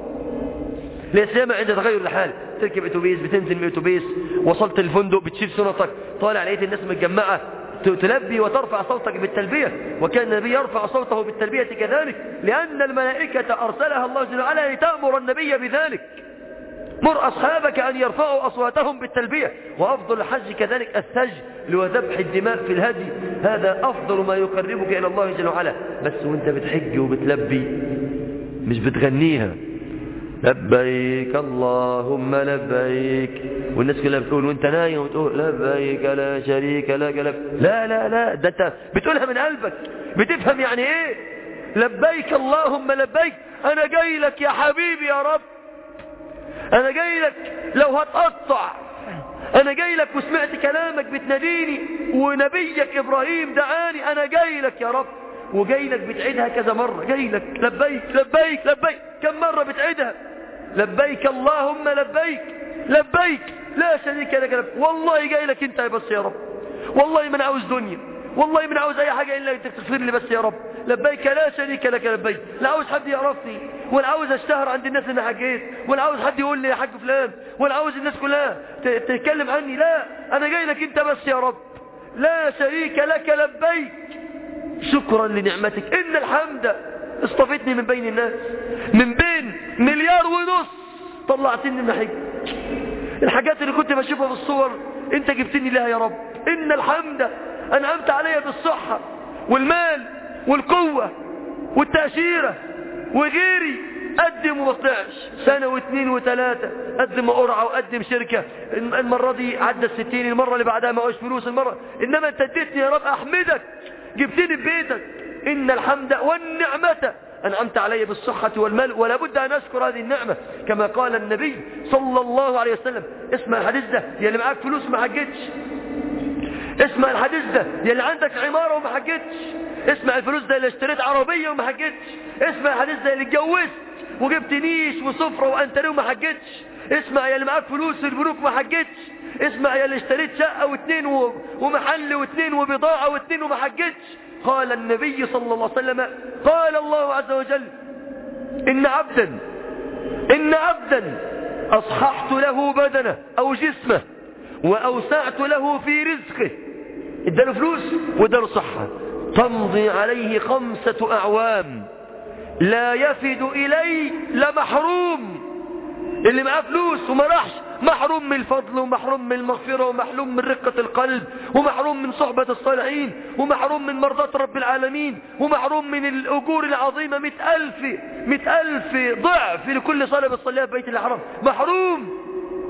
لا سيما عند تغير الحال تركب اتوبيس بتنزل من اتوبيس وصلت الفندق بتشيل سنتك طالع لقيت الناس متجمعة تلبي وترفع صوتك بالتلبية وكان النبي يرفع صوته بالتلبية كذلك لأن الملائكة أرسلها الله جل وعلا لتأمر النبي بذلك مر أصحابك أن يرفعوا أصواتهم بالتلبية وأفضل الحج كذلك الثج لوذبح الدماء في الهدي هذا أفضل ما يقربك إلى الله جل وعلا بس وانت بتحج وبتلبي مش بتغنيها لبيك اللهم لبيك والناس كلها بتقول وانت نايم وتقول لبيك لا شريك لك لك لا لا لا ده انت بتقولها من قلبك بتفهم يعني ايه لبيك اللهم لبيك انا جاي لك يا حبيبي يا رب انا جاي لك لو هتقطع انا جاي لك وسمعت كلامك بتناديني ونبيك ابراهيم دعاني انا جاي لك يا رب وجاي لك بتعيدها كذا مرة جاي لك لبيك لبيك لبيك كم مرة بتعيدها لبيك اللهم لبيك لبيك لا شريك لك لبيك والله جاي لك انت بس يا رب والله من عاوز دنيا والله من عاوز اي حاجة الا انت تغفر لي بس يا رب لبيك لا شريك لك لبيك لا عاوز حد يعرفني ولا عاوز اشتهر عند الناس اني حجيت ولا عاوز حد يقول لي يا حاج فلان ولا عاوز الناس كلها تتكلم عني لا انا جاي لك انت بس يا رب لا شريك لك لبيك شكرا لنعمتك ان الحمد اصطفتني من بين الناس من بين مليار ونص طلعتني من حج الحاجات اللي كنت بشوفها في الصور انت جبتني لها يا رب ان الحمد انعمت علي بالصحة والمال والقوة والتأشيرة وغيري قدم وما طلعش سنة واثنين وثلاثة قدم قرعة وقدم شركة المرة دي عدى الستين المرة اللي بعدها ما هوش فلوس المرة انما انت اديتني يا رب احمدك جبتني ببيتك ان الحمد والنعمة أنعمت علي بالصحة والمال ولا بد أن أشكر هذه النعمة كما قال النبي صلى الله عليه وسلم اسمع الحديث ده يا اللي معاك فلوس ما حجتش اسمع الحديث ده يا اللي عندك عمارة وما حجتش اسمع الفلوس ده اللي اشتريت عربية وما حجتش اسمع الحديث ده اللي اتجوزت وجبت نيش وسفرة وانتريه وما حجتش اسمع يا اللي معاك فلوس في البنوك ما حجتش اسمع يا اللي اشتريت شقة واثنين ومحل واثنين وبضاعة واثنين وما حجتش قال النبي صلى الله عليه وسلم قال الله عز وجل إن عبدا إن عبدا أصححت له بدنه أو جسمه وأوسعت له في رزقه اداله فلوس واداله صحة تمضي عليه خمسة أعوام لا يفد إلي لمحروم اللي معاه فلوس وما راحش محروم من الفضل ومحروم من المغفرة ومحروم من رقة القلب ومحروم من صحبة الصالحين ومحروم من مرضات رب العالمين ومحروم من الأجور العظيمة مئة ألف مئة ألف ضعف لكل صلاة بتصليها في بيت الحرام محروم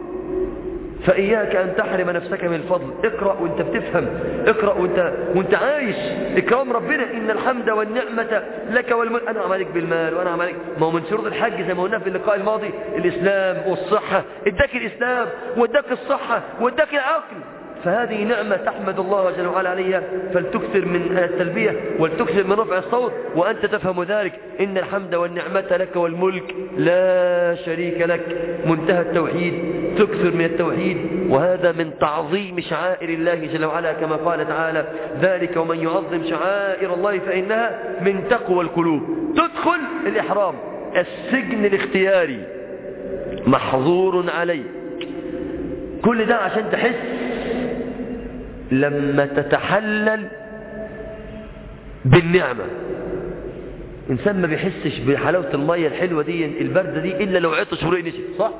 فإياك أن تحرم نفسك من الفضل اقرأ وانت بتفهم اقرأ وانت, وانت عايش اكرام ربنا إن الحمد والنعمة لك والملك أنا عمالك بالمال وأنا عمالك ما هو من شروط الحج زي ما قلنا في اللقاء الماضي الإسلام والصحة اداك الإسلام واداك الصحة واداك العقل فهذه نعمة تحمد الله جل وعلا عليها فلتكثر من التلبية ولتكثر من رفع الصوت وأنت تفهم ذلك إن الحمد والنعمة لك والملك لا شريك لك منتهى التوحيد تكثر من التوحيد وهذا من تعظيم شعائر الله جل وعلا كما قال تعالى ذلك ومن يعظم شعائر الله فإنها من تقوى القلوب تدخل الإحرام السجن الاختياري محظور عليه كل ده عشان تحس لما تتحلل بالنعمة إنسان ما بيحسش بحلاوة المية الحلوة دي البردة دي إلا لو عطش ورق نشف صح؟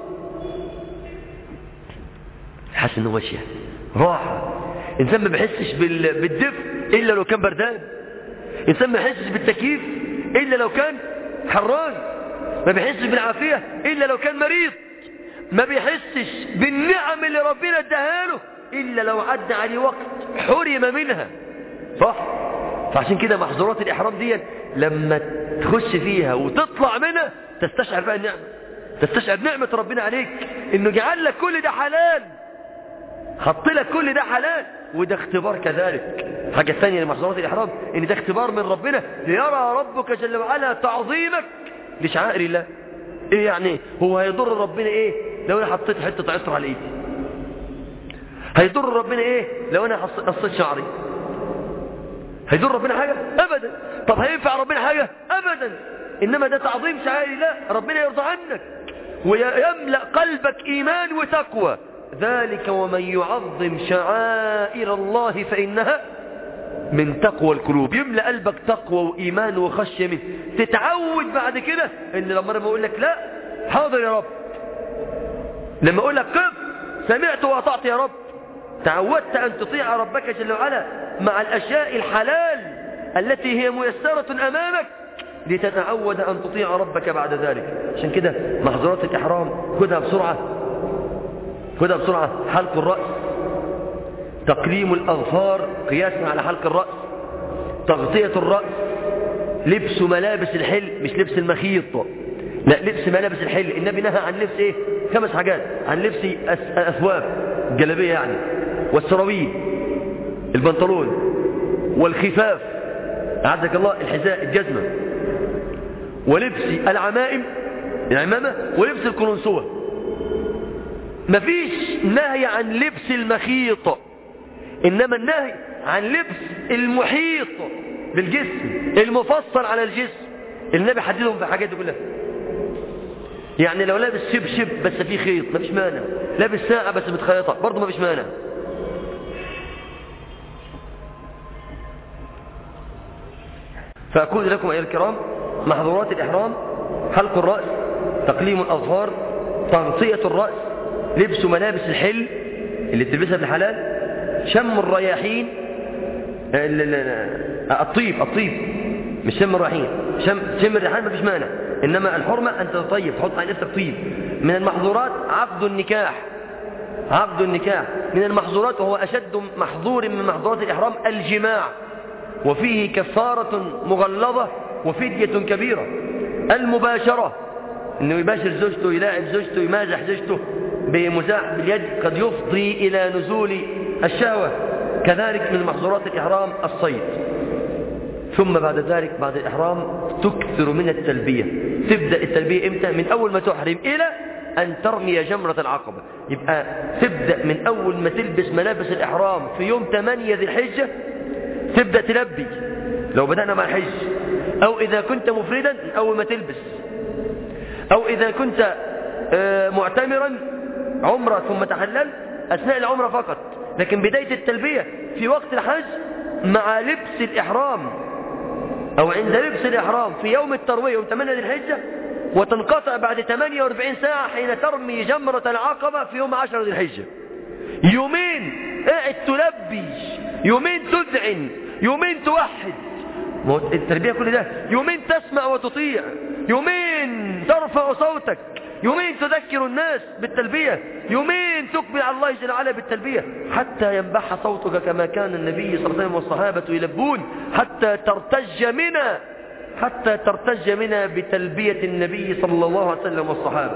حاسس إنه ماشية راحة إنسان ما بيحسش بالدفء إلا لو كان بردان إنسان ما بيحسش بالتكييف إلا لو كان حران ما بيحسش بالعافية إلا لو كان مريض ما بيحسش بالنعم اللي ربنا اداها له إلا لو عدى عليه وقت حرم منها صح فعشان كده محظورات الإحرام دي لما تخش فيها وتطلع منها تستشعر بقى النعمة تستشعر نعمة ربنا عليك انه جعل لك كل ده حلال حط لك كل ده حلال وده اختبار كذلك حاجة ثانية لمحظورات الإحرام ان ده اختبار من ربنا ليرى ربك جل وعلا تعظيمك لشعائر الله ايه يعني هو هيضر ربنا ايه لو انا حطيت حتة عطر على ايدي هيضر ربنا ايه لو انا قصيت شعري هيضر ربنا حاجة ابدا طب هينفع ربنا حاجة ابدا انما ده تعظيم شعائر الله ربنا يرضى عنك ويملأ قلبك ايمان وتقوى ذلك ومن يعظم شعائر الله فإنها من تقوى القلوب يملأ قلبك تقوى وإيمان وخشية منه تتعود بعد كده إن لما أنا أقول لك لا حاضر يا رب لما أقول لك قف سمعت وأطعت يا رب تعودت أن تطيع ربك جل وعلا مع الأشياء الحلال التي هي ميسرة أمامك لتتعود أن تطيع ربك بعد ذلك عشان كده محظورات الإحرام خذها بسرعة خذها بسرعة حلق الرأس تقليم الأظفار قياسا على حلق الرأس تغطية الرأس لبس ملابس الحل مش لبس المخيط لا لبس ملابس الحل النبي نهى عن لبس ايه خمس حاجات عن لبس أثواب الجلابية يعني والسراويل البنطلون والخفاف أعزك الله الحذاء الجزمة ولبس العمائم العمامة ولبس القلنسوة مفيش نهي عن لبس المخيط إنما النهي عن لبس المحيط بالجسم المفصل على الجسم النبي حددهم في حاجات كلها يعني لو لابس شبشب بس فيه خيط مفيش مانع لابس ساعة بس متخيطة برضه مفيش مانع فأقول لكم أيها الكرام محظورات الإحرام حلق الرأس تقليم الأظهار تغطية الرأس لبس ملابس الحل اللي بتلبسها في الحلال شم الرياحين الطيب الطيب مش شم الرياحين شم, شم الريحان مفيش مانع إنما الحرمة أن تطيب تحط على نفسك طيب من المحظورات عقد النكاح عقد النكاح من المحظورات وهو أشد محظور من محظورات الإحرام الجماع وفيه كفارة مغلظة وفدية كبيرة المباشرة انه يباشر زوجته يلاعب زوجته يمازح زوجته بمزاح باليد قد يفضي إلى نزول الشهوة كذلك من محظورات الإحرام الصيد ثم بعد ذلك بعد الإحرام تكثر من التلبية تبدأ التلبية إمتى من أول ما تحرم إلى أن ترمي جمرة العقبة يبقى تبدأ من أول ما تلبس ملابس الإحرام في يوم 8 ذي الحجة تبدأ تلبي لو بدأنا مع الحج أو إذا كنت مفردا من أول ما تلبس أو إذا كنت معتمرا عمرة ثم تحلل أثناء العمرة فقط لكن بداية التلبية في وقت الحج مع لبس الإحرام أو عند لبس الإحرام في يوم التروية يوم 8 ذي الحجة وتنقطع بعد 48 ساعة حين ترمي جمرة العقبة في يوم 10 ذي الحجة يومين قاعد تلبي يومين تذعن يومين توحد التربية كل ده يومين تسمع وتطيع يومين ترفع صوتك يومين تذكر الناس بالتلبية يومين تقبل على الله جل وعلا بالتلبية حتى ينبح صوتك كما كان النبي صلى الله عليه وسلم والصحابة يلبون حتى ترتج منا حتى ترتج منا بتلبية النبي صلى الله عليه وسلم والصحابة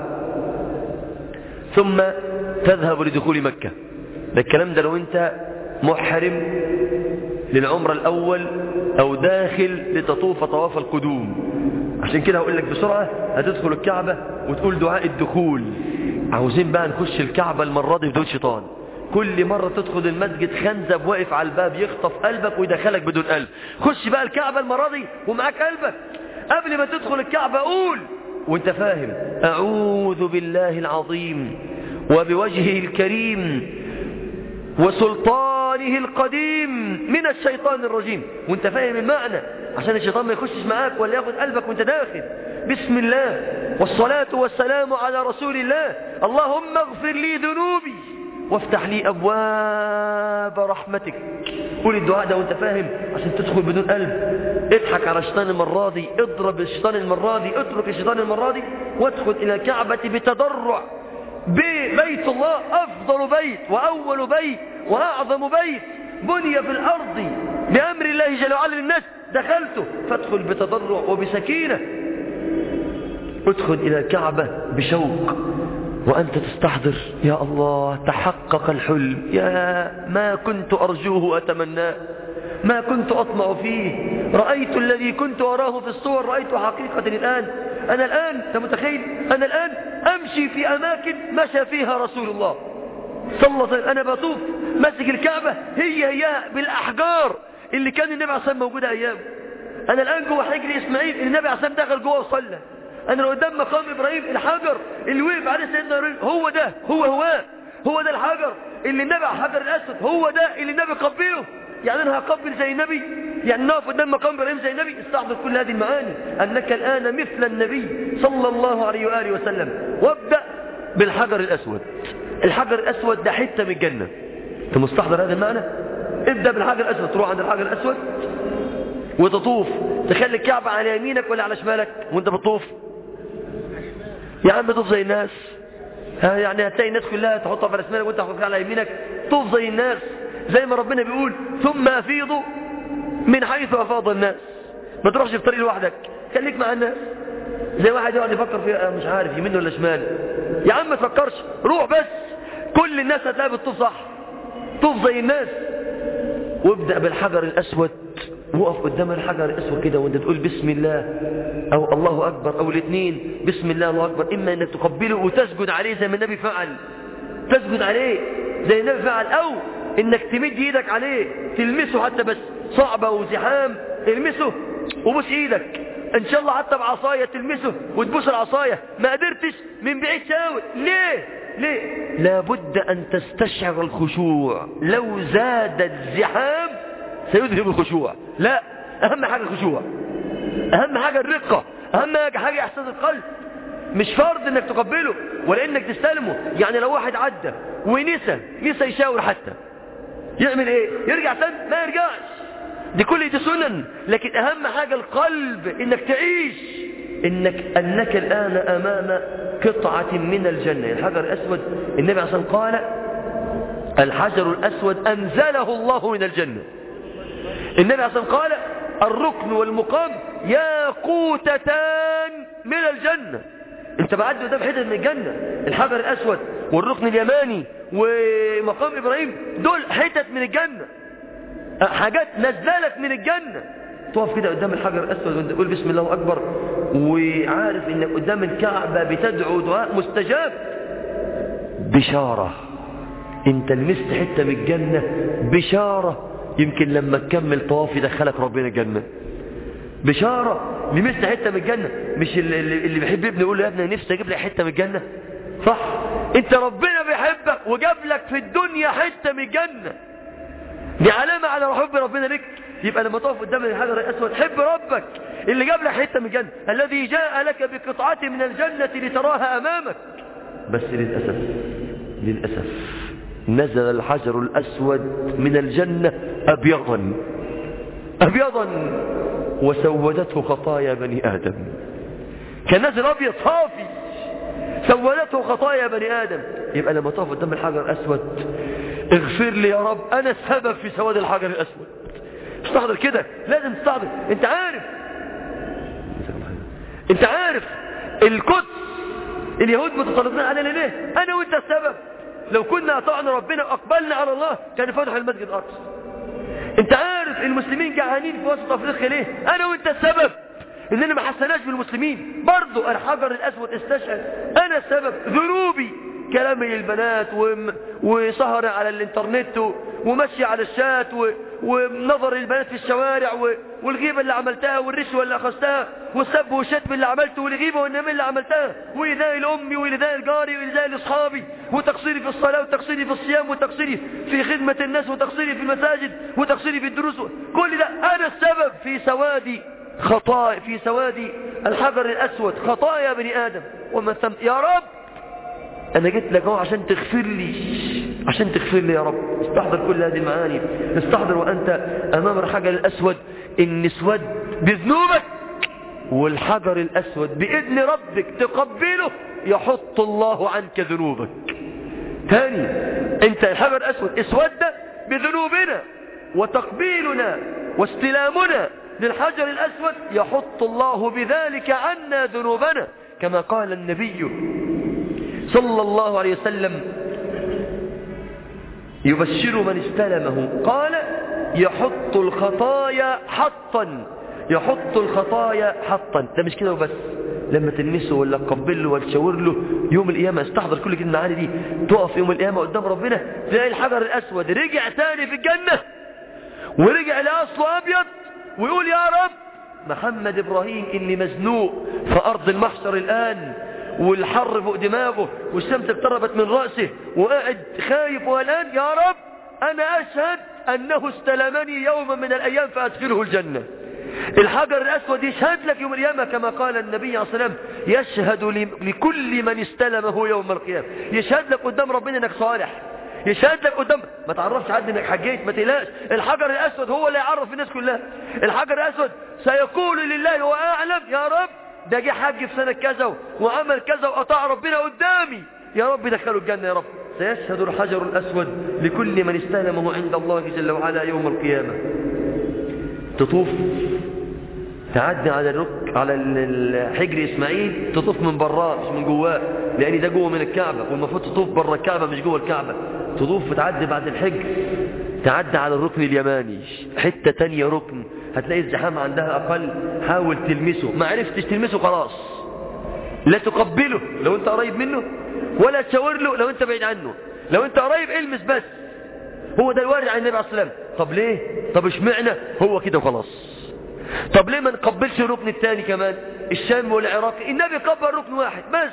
ثم تذهب لدخول مكة ده الكلام ده لو انت محرم للعمر الأول أو داخل لتطوف طواف القدوم عشان كده هقول لك بسرعة هتدخل الكعبة وتقول دعاء الدخول عاوزين بقى نخش الكعبة المرة دي بدون شيطان كل مرة تدخل المسجد خنزب واقف على الباب يخطف قلبك ويدخلك بدون قلب خش بقى الكعبة المرة دي ومعاك قلبك قبل ما تدخل الكعبة قول وانت فاهم أعوذ بالله العظيم وبوجهه الكريم وسلطانه القديم من الشيطان الرجيم وانت فاهم المعنى عشان الشيطان ما يخشش معاك ولا ياخد قلبك وانت داخل بسم الله والصلاة والسلام على رسول الله اللهم اغفر لي ذنوبي وافتح لي أبواب رحمتك قول الدعاء ده وانت فاهم عشان تدخل بدون قلب اضحك على الشيطان المرة دي اضرب الشيطان المرة دي اترك الشيطان المرة دي وادخل إلى الكعبة بتضرع بيت الله أفضل بيت وأول بيت وأعظم بيت بني في الأرض بأمر الله جل وعلا للناس دخلته فادخل بتضرع وبسكينة ادخل إلى الكعبة بشوق وأنت تستحضر يا الله تحقق الحلم يا ما كنت أرجوه وأتمناه ما كنت أطمع فيه رأيت الذي كنت أراه في الصور رأيت حقيقة الآن أنا الآن أنت متخيل أنا الآن أمشي في أماكن مشى فيها رسول الله صلى الله عليه وسلم أنا بطوف ماسك الكعبة هي هي بالأحجار اللي كان النبي عليه الصلاة موجودة أيام أنا الآن جوه حجر إسماعيل النبي عليه الصلاة دخل جوه وصلى أنا لو قدام مقام إبراهيم الحجر اللي وقف عليه سيدنا إبراهيم هو ده هو هو هو ده الحجر اللي النبي على الحجر الأسود هو ده اللي النبي قبله يعني أنا هقبل زي النبي يعني نقف قدام مقام إبراهيم زي النبي استحضر كل هذه المعاني أنك الآن مثل النبي صلى الله عليه وآله وسلم وابدأ بالحجر الأسود الحجر الأسود ده حتة من الجنة أنت مستحضر هذا المعنى ابدأ بالحجر الأسود تروح عند الحجر الأسود وتطوف تخلي الكعبة على يمينك ولا على شمالك وانت بتطوف يا عم طوف زي الناس ها يعني هتلاقي الناس كلها تحطها على شمالك وانت تحطها على يمينك طوف زي الناس زي ما ربنا بيقول ثم افيضوا من حيث افاض الناس ما تروحش في طريق لوحدك خليك مع الناس زي واحد يقعد يفكر في مش عارف يمين ولا شمال يا عم ما تفكرش روح بس كل الناس هتلاقي بتطوف صح طوف زي الناس وابدأ بالحجر الأسود وقف قدام الحجر الأسود كده وانت تقول بسم الله أو الله أكبر أو الاثنين بسم الله الله أكبر إما أنك تقبله وتسجد عليه زي ما النبي فعل تسجد عليه زي النبي فعل أو إنك تمد إيدك عليه تلمسه حتى بس صعبة وزحام المسه وبوس إيدك إن شاء الله حتى بعصاية تلمسه وتبوس العصاية ما قدرتش من بعيد شاور ليه ليه لابد أن تستشعر الخشوع لو زاد الزحام سيذهب الخشوع لا أهم حاجة الخشوع أهم حاجة الرقة أهم حاجة إحساس القلب مش فرض انك تقبله ولا انك تستلمه يعني لو واحد عدى ونسى نسى يشاور حتى يعمل ايه يرجع تاني ما يرجعش دي كل دي سنن لكن اهم حاجة القلب انك تعيش انك انك الان امام قطعة من الجنة الحجر الاسود النبي عليه الصلاة قال الحجر الاسود انزله الله من الجنة النبي عليه الصلاة قال الركن والمقام ياقوتتان من الجنة انت بعد قدام حتت من الجنة الحجر الاسود والركن اليماني ومقام ابراهيم دول حتت من الجنة حاجات نزلت من الجنة تقف كده قدام الحجر الاسود وانت تقول بسم الله اكبر وعارف انك قدام الكعبة بتدعو دعاء مستجاب بشارة انت لمست حتة من الجنة بشارة يمكن لما تكمل طواف يدخلك ربنا الجنة بشارة لمست حتة من الجنة مش اللي, اللي بيحب ابني يقول له يا ابني نفسي اجيب لك حتة من الجنة صح انت ربنا بيحبك وجاب لك في الدنيا حتة من الجنة دي علامة على حب ربنا لك يبقى لما تقف قدام الحجر الاسود حب ربك اللي جاب لك حتة من الجنة الذي جاء لك بقطعة من الجنة لتراها امامك بس للأسف للأسف نزل الحجر الأسود من الجنة أبيضا أبيضا وسودته خطايا بني آدم كان نزل أبيض صافي سودته خطايا بني آدم يبقى لما تقف قدام الحجر الأسود اغفر لي يا رب أنا السبب في سواد الحجر الأسود استحضر كده لازم تستحضر انت عارف انت عارف القدس اليهود متسلطين علينا ليه انا وانت السبب لو كنا اطعنا ربنا واقبلنا على الله كان فتح المسجد الاقصى انت عارف المسلمين جعانين في وسط افريقيا ليه انا وانت السبب اننا ما حسناش بالمسلمين برضو الحجر الاسود استشهد انا السبب ذنوبي كلامي للبنات وسهر على الانترنت ومشي على الشات ونظر البنات في الشوارع والغيبة اللي عملتها والرشوة اللي أخذتها والسب والشتم اللي عملته والغيبة والنمي اللي عملتها وإيذاء الأمي وإيذاء الجاري وإيذاء لأصحابي وتقصيري في الصلاة وتقصيري في الصيام وتقصيري في خدمة الناس وتقصيري في المساجد وتقصيري في الدروس كل ده أنا السبب في سواد خطايا في سواد الحجر الأسود خطايا بني آدم ومن ثم يا رب أنا جيت لك اهو عشان تغفر لي عشان تغفر لي يا رب استحضر كل هذه المعاني استحضر وأنت أمام الحجر الأسود إن اسود بذنوبك والحجر الأسود بإذن ربك تقبله يحط الله عنك ذنوبك تاني انت الحجر الأسود اسود بذنوبنا وتقبيلنا واستلامنا للحجر الأسود يحط الله بذلك عنا ذنوبنا كما قال النبي صلى الله عليه وسلم يبشر من استلمه قال يحط الخطايا حطا يحط الخطايا حطا ده مش كده وبس لما تلمسه ولا تقبل له ولا تشاور له يوم القيامة استحضر كل كلمة المعاني دي تقف يوم القيامة قدام ربنا تلاقي الحجر الأسود رجع تاني في الجنة ورجع لأصله أبيض ويقول يا رب محمد إبراهيم إني مزنوق في أرض المحشر الآن والحر فوق دماغه والشمس اقتربت من رأسه وقاعد خايف والآن يا رب أنا أشهد أنه استلمني يوما من الأيام فأدخله الجنة الحجر الأسود يشهد لك يوم القيامة كما قال النبي عليه الصلاة والسلام يشهد لكل من استلمه يوم القيامة يشهد لك قدام ربنا انك صالح يشهد لك قدام ما تعرفش حد انك حجيت ما تقلقش الحجر الأسود هو اللي يعرف الناس كلها الحجر الأسود سيقول لله هو أعلم يا رب ده جه حج في سنة كذا وعمل كذا وأطاع ربنا قدامي يا رب دخلوا الجنة يا رب سيشهد الحجر الأسود لكل من استلمه عند الله جل وعلا يوم القيامة تطوف تعدي على الرك على الحجر إسماعيل تطوف من براه مش من جواه لأن ده جوه من الكعبة والمفروض تطوف بره الكعبة مش جوه الكعبة تطوف وتعدي بعد الحجر تعدي على الركن اليماني حتة تانية ركن هتلاقي الزحام عندها أقل حاول تلمسه ما عرفتش تلمسه خلاص لا تقبله لو انت قريب منه ولا تشاور له لو انت بعيد عنه لو انت قريب المس بس هو ده الوارد عن النبي عليه الصلاة والسلام طب ليه طب اشمعنى هو كده وخلاص طب ليه ما نقبلش الركن الثاني كمان الشام والعراق النبي قبل ركن واحد بس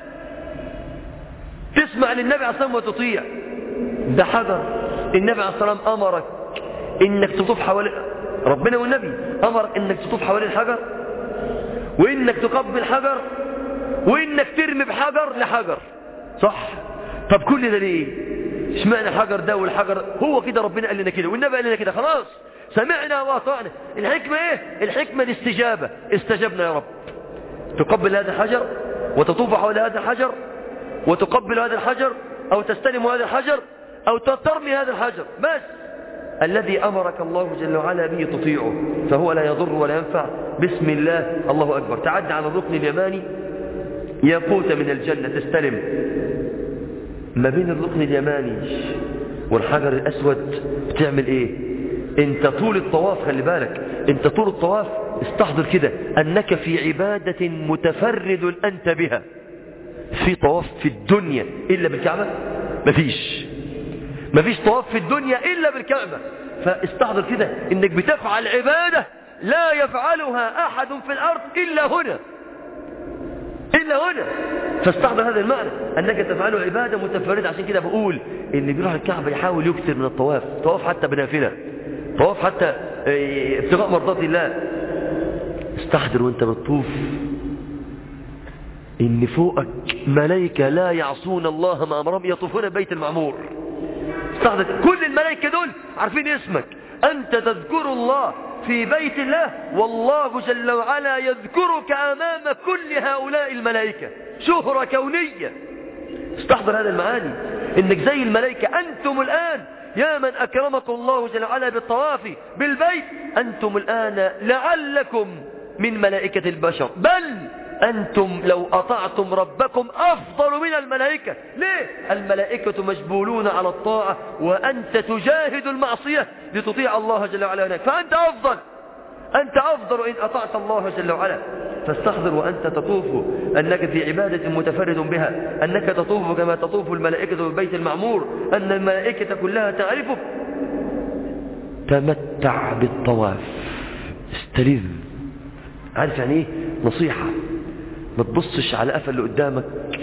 تسمع للنبي عليه الصلاة والسلام وتطيع ده حجر النبي عليه الصلاة والسلام أمرك إنك تطوف حوالي ربنا والنبي أمرك إنك تطوف حوالين الحجر وإنك تقبل حجر وإنك ترمي بحجر لحجر صح طب كل ده ليه اشمعنى الحجر ده والحجر هو كده ربنا قال لنا كده والنبي قال لنا كده خلاص سمعنا واطعنا الحكمة ايه الحكمة الاستجابة استجبنا يا رب تقبل هذا الحجر وتطوف حول هذا الحجر وتقبل هذا الحجر او تستلم هذا الحجر او ترمي هذا الحجر بس الذي أمرك الله جل وعلا به تطيعه فهو لا يضر ولا ينفع بسم الله الله أكبر تعد على الركن اليماني ياقوت من الجنة تستلم ما بين الركن اليماني والحجر الأسود بتعمل ايه انت طول الطواف خلي بالك انت طول الطواف استحضر كده أنك في عبادة متفرد أنت بها في طواف في الدنيا إلا بالكعبة مفيش مفيش طواف في الدنيا إلا بالكعبة فاستحضر كده انك بتفعل عبادة لا يفعلها أحد في الأرض إلا هنا إلا هنا فاستحضر هذا المعنى أنك تفعله عبادة متفردة عشان كده بقول اللي بيروح الكعبة يحاول يكثر من الطواف طواف حتى بنافلة طواف حتى ابتغاء مرضات الله استحضر وانت بتطوف ان فوقك ملائكة لا يعصون الله ما أمرهم يطوفون بيت المعمور استحضر كل الملائكة دول عارفين اسمك أنت تذكر الله في بيت الله والله جل وعلا يذكرك أمام كل هؤلاء الملائكة شهرة كونية استحضر هذا المعاني انك زي الملائكة أنتم الآن يا من أكرمكم الله جل وعلا بالطواف بالبيت أنتم الآن لعلكم من ملائكة البشر بل أنتم لو أطعتم ربكم أفضل من الملائكة ليه؟ الملائكة مجبولون على الطاعة وأنت تجاهد المعصية لتطيع الله جل وعلا هناك فأنت أفضل أنت أفضل إن أطعت الله جل وعلا فاستحضر وأنت تطوف أنك في عبادة متفرد بها أنك تطوف كما تطوف الملائكة بالبيت المعمور أن الملائكة كلها تعرفك تمتع بالطواف استلذ عارف يعني ايه نصيحة ما تبصش على قفل اللي قدامك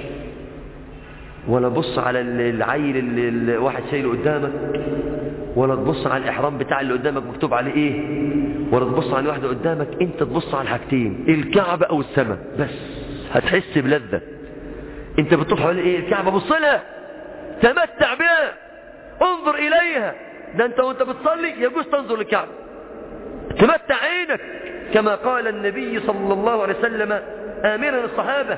ولا تبص على العيل اللي الواحد شايله قدامك ولا تبص على الإحرام بتاع اللي قدامك مكتوب عليه ايه ولا تبص على واحدة قدامك انت تبص على الحاجتين الكعبة او السماء بس هتحس بلذة انت بتطوف حوالي ايه الكعبة بص لها تمتع بها انظر اليها ده انت وانت بتصلي يجوز تنظر للكعبة تمتع عينك كما قال النبي صلى الله عليه وسلم آمرا الصحابة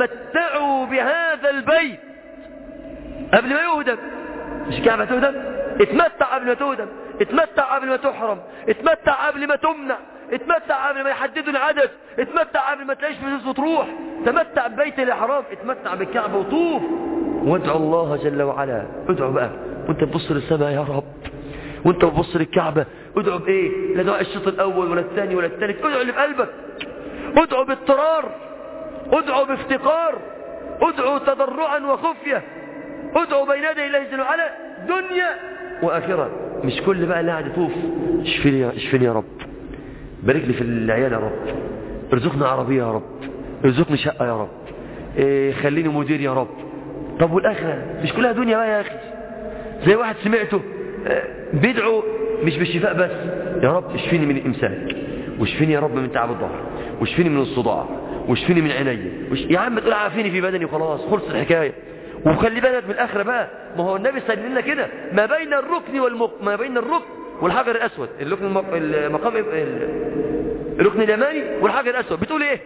تمتعوا بهذا البيت قبل ما يهدم مش كعبة تهدم اتمتع قبل ما تهدم اتمتع قبل ما تحرم اتمتع قبل ما تمنع اتمتع قبل ما يحددوا العدد اتمتع قبل ما تلاقيش فلوس وتروح تمتع ببيت الاحرام اتمتع بالكعبه وطوف وادعو الله جل وعلا ادعو بقى وانت تبص للسماء يا رب وانت تبص للكعبه ادعو بايه لا دعاء الشوط الاول ولا الثاني ولا الثالث ادعو اللي في قلبك ادعو باضطرار ادعو بافتقار ادعو تضرعا وخفيه ادعو بين يدي الله جل وعلا دنيا واخره مش كل بقى اللي قاعد يطوف اشفيني يا اشفيني يا رب بارك لي في العيال يا رب ارزقنا عربيه يا رب ارزقني شقه يا رب إيه خليني مدير يا رب طب والاخره مش كلها دنيا بقى يا اخي زي واحد سمعته بيدعو مش بالشفاء بس يا رب اشفيني من الامساك واشفيني يا رب من تعب الظهر واشفيني من الصداع واشفيني من عيني وش... يا عم تقول عافيني في بدني وخلاص خلص الحكايه وخلي بالك من الاخره بقى ما هو النبي سلم لنا كده ما بين الركن والمق... ما بين الركن والحجر الاسود الركن المق... المقام الركن اليماني والحجر الاسود بتقول ايه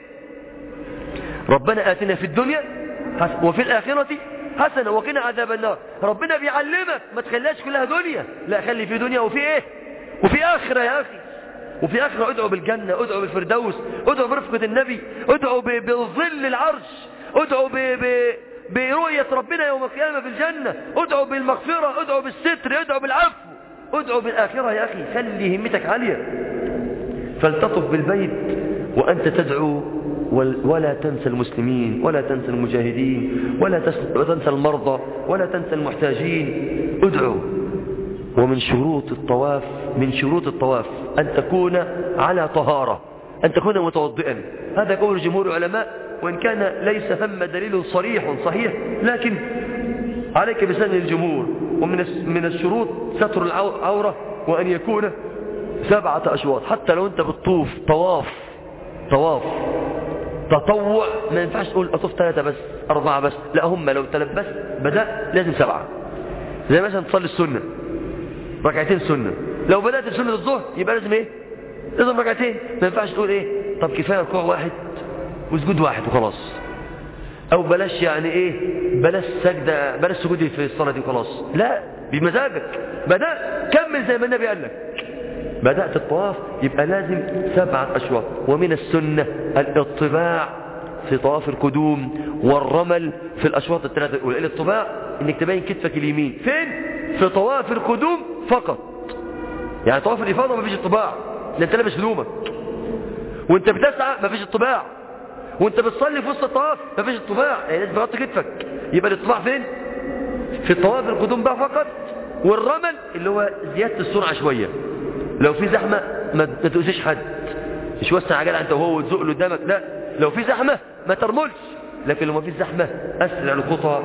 ربنا اتنا في الدنيا وفي الاخره حسنة وقنا عذاب النار ربنا بيعلمك ما تخليهاش كلها دنيا لا خلي في دنيا وفي ايه وفي اخرة يا اخي وفي اخرة ادعو بالجنة ادعو بالفردوس ادعو برفقة النبي ادعو بظل العرش ادعو ب... ب... برؤية ربنا يوم القيامة في الجنة ادعو بالمغفرة ادعو بالستر ادعو بالعفو ادعو بالآخرة يا أخي خلي همتك عالية فلتطف بالبيت وأنت تدعو ولا تنسى المسلمين ولا تنسى المجاهدين ولا تنسى المرضى ولا تنسى المحتاجين ادعو ومن شروط الطواف من شروط الطواف أن تكون على طهارة أن تكون متوضئا هذا قول جمهور العلماء وإن كان ليس ثم دليل صريح صحيح لكن عليك بسن الجمهور ومن من الشروط ستر العورة وأن يكون سبعة أشواط حتى لو أنت بتطوف طواف طواف تطوع ما ينفعش تقول أطوف ثلاثة بس أربعة بس لا هم لو ثلاث بس بدأ لازم سبعة زي مثلا تصلي السنة ركعتين سنة لو بدأت بسنة الظهر يبقى لازم ايه لازم ركعتين ما ينفعش تقول ايه طب كفاية ركوع واحد وسجود واحد وخلاص او بلاش يعني ايه بلاش سجدة بلاش سجود في الصلاة دي وخلاص لا بمزاجك بدأ كمل زي ما النبي قال لك بدأت الطواف يبقى لازم سبعة أشواط ومن السنة الاطباع في طواف القدوم والرمل في الأشواط الثلاثة الأولى الاطباع انك تبين كتفك اليمين فين في طواف القدوم فقط يعني طواف الإفاضة ما فيش اطباع لأن انت لابس هدومك وانت بتسعى ما فيش اطباع وانت بتصلي في وسط الطواف ما فيش اطباع يعني لازم تغطي كتفك يبقى الاطباع فين في الطواف القدوم بقى فقط والرمل اللي هو زيادة السرعة شوية لو في زحمة ما تؤذيش حد مش وسع عجلة انت وهو وتزق له قدامك لا لو في زحمة ما ترملش لكن لو ما في زحمة اسرع الخطى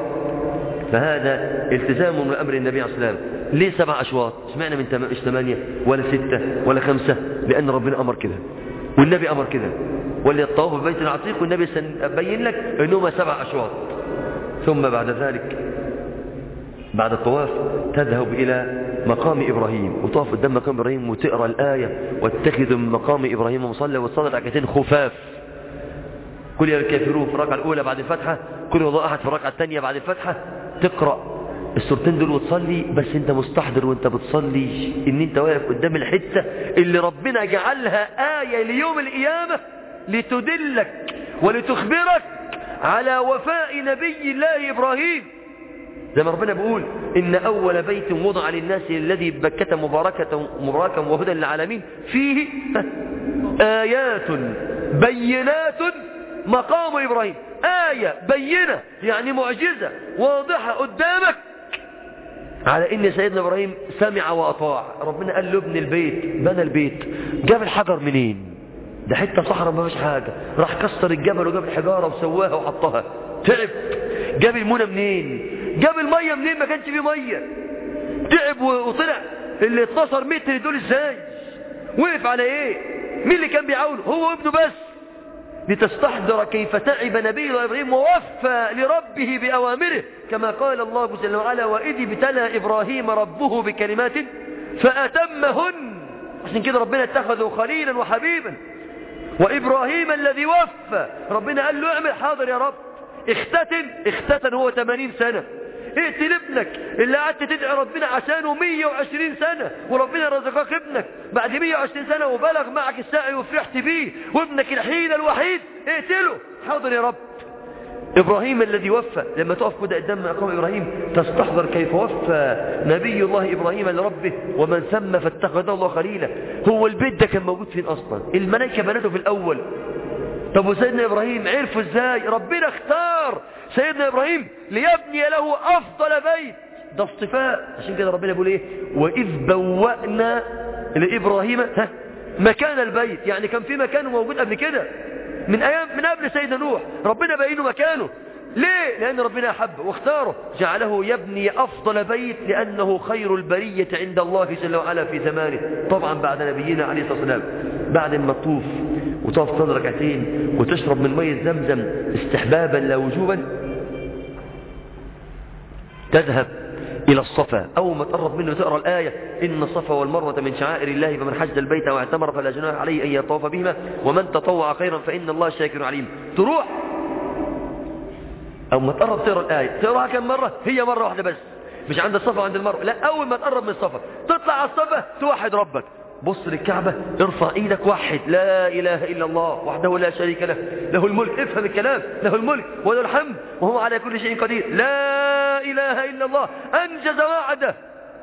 فهذا التزام من امر النبي عليه الصلاه والسلام ليه سبع اشواط سمعنا من مش ثمانية ولا ستة ولا خمسة لان ربنا امر كده والنبي امر كده وليطوف ببيت العتيق والنبي سنبين لك انهما سبع اشواط ثم بعد ذلك بعد الطواف تذهب إلى مقام إبراهيم وطاف قدام مقام إبراهيم وتقرأ الآية واتخذ من مقام إبراهيم مصلى وتصلي ركعتين خفاف كل يا الكافرون في الركعة الأولى بعد الفتحة كل وضاء أحد في الركعة الثانية بعد الفتحة تقرأ السورتين دول وتصلي بس انت مستحضر وانت بتصلي ان انت واقف قدام الحتة اللي ربنا جعلها آية ليوم القيامة لتدلك ولتخبرك على وفاء نبي الله إبراهيم زي ما ربنا بيقول إن أول بيت وضع للناس الذي بكة مباركة مباركا وهدى للعالمين فيه آيات بينات مقام إبراهيم آية بينة يعني معجزة واضحة قدامك على إن سيدنا إبراهيم سمع وأطاع ربنا قال له ابن البيت بنى البيت جاب الحجر منين ده حتة صحراء ما فيش حاجة راح كسر الجبل وجاب الحجارة وسواها وحطها تعب جاب المونة منين جاب المية منين ما كانش فيه مية تعب وطلع اللي 12 متر دول ازاي وقف على ايه مين اللي كان بيعاونه هو وابنه بس لتستحضر كيف تعب نبي الله إبراهيم ووفى لربه بأوامره كما قال الله جل وعلا وإذ ابتلى إبراهيم ربه بكلمات فأتمهن عشان كده ربنا اتخذه خليلا وحبيبا وإبراهيم الذي وفى ربنا قال له اعمل حاضر يا رب اختتن اختتن هو 80 سنة اقتل ابنك اللي قعدت تدعي ربنا عشانه 120 سنة وربنا رزقك ابنك بعد 120 سنة وبلغ معك السعي وفرحت بيه وابنك الحين الوحيد اقتله حاضر يا رب إبراهيم الذي وفى لما تقف كده قدام مقام إبراهيم تستحضر كيف وفى نبي الله إبراهيم لربه ومن ثم فاتخذ الله خليلا هو البيت ده كان موجود فين أصلا الملائكة بنته في الأول طب وسيدنا إبراهيم عرفوا إزاي ربنا اختار سيدنا إبراهيم ليبني له أفضل بيت ده اصطفاء عشان كده ربنا بيقول إيه وإذ بوأنا لإبراهيم ها مكان البيت يعني كان في مكان موجود قبل كده من أيام من قبل سيدنا نوح ربنا بينه مكانه ليه؟ لأن ربنا أحبه واختاره جعله يبني أفضل بيت لأنه خير البرية عند الله جل وعلا في زمانه طبعا بعد نبينا عليه الصلاة والسلام بعد ما تطوف وتقف تصلي ركعتين وتشرب من مية زمزم استحبابا لا وجوبا تذهب إلى الصفا أول ما تقرب منه تقرأ الآية إن الصفا والمروة من شعائر الله فمن حج البيت أو اعتمر فلا جناح عليه أن يطوف بهما ومن تطوع خيرا فإن الله شاكر عليم تروح أو ما تقرب تقرأ الآية تقرأها كم مرة هي مرة واحدة بس مش عند الصفا وعند المروة لا أول ما تقرب من الصفا تطلع على الصفا توحد ربك بص للكعبة ارفع ايدك وحد لا اله الا الله وحده لا شريك له له الملك افهم الكلام له الملك وله الحمد وهو على كل شيء قدير لا اله الا الله انجز وعده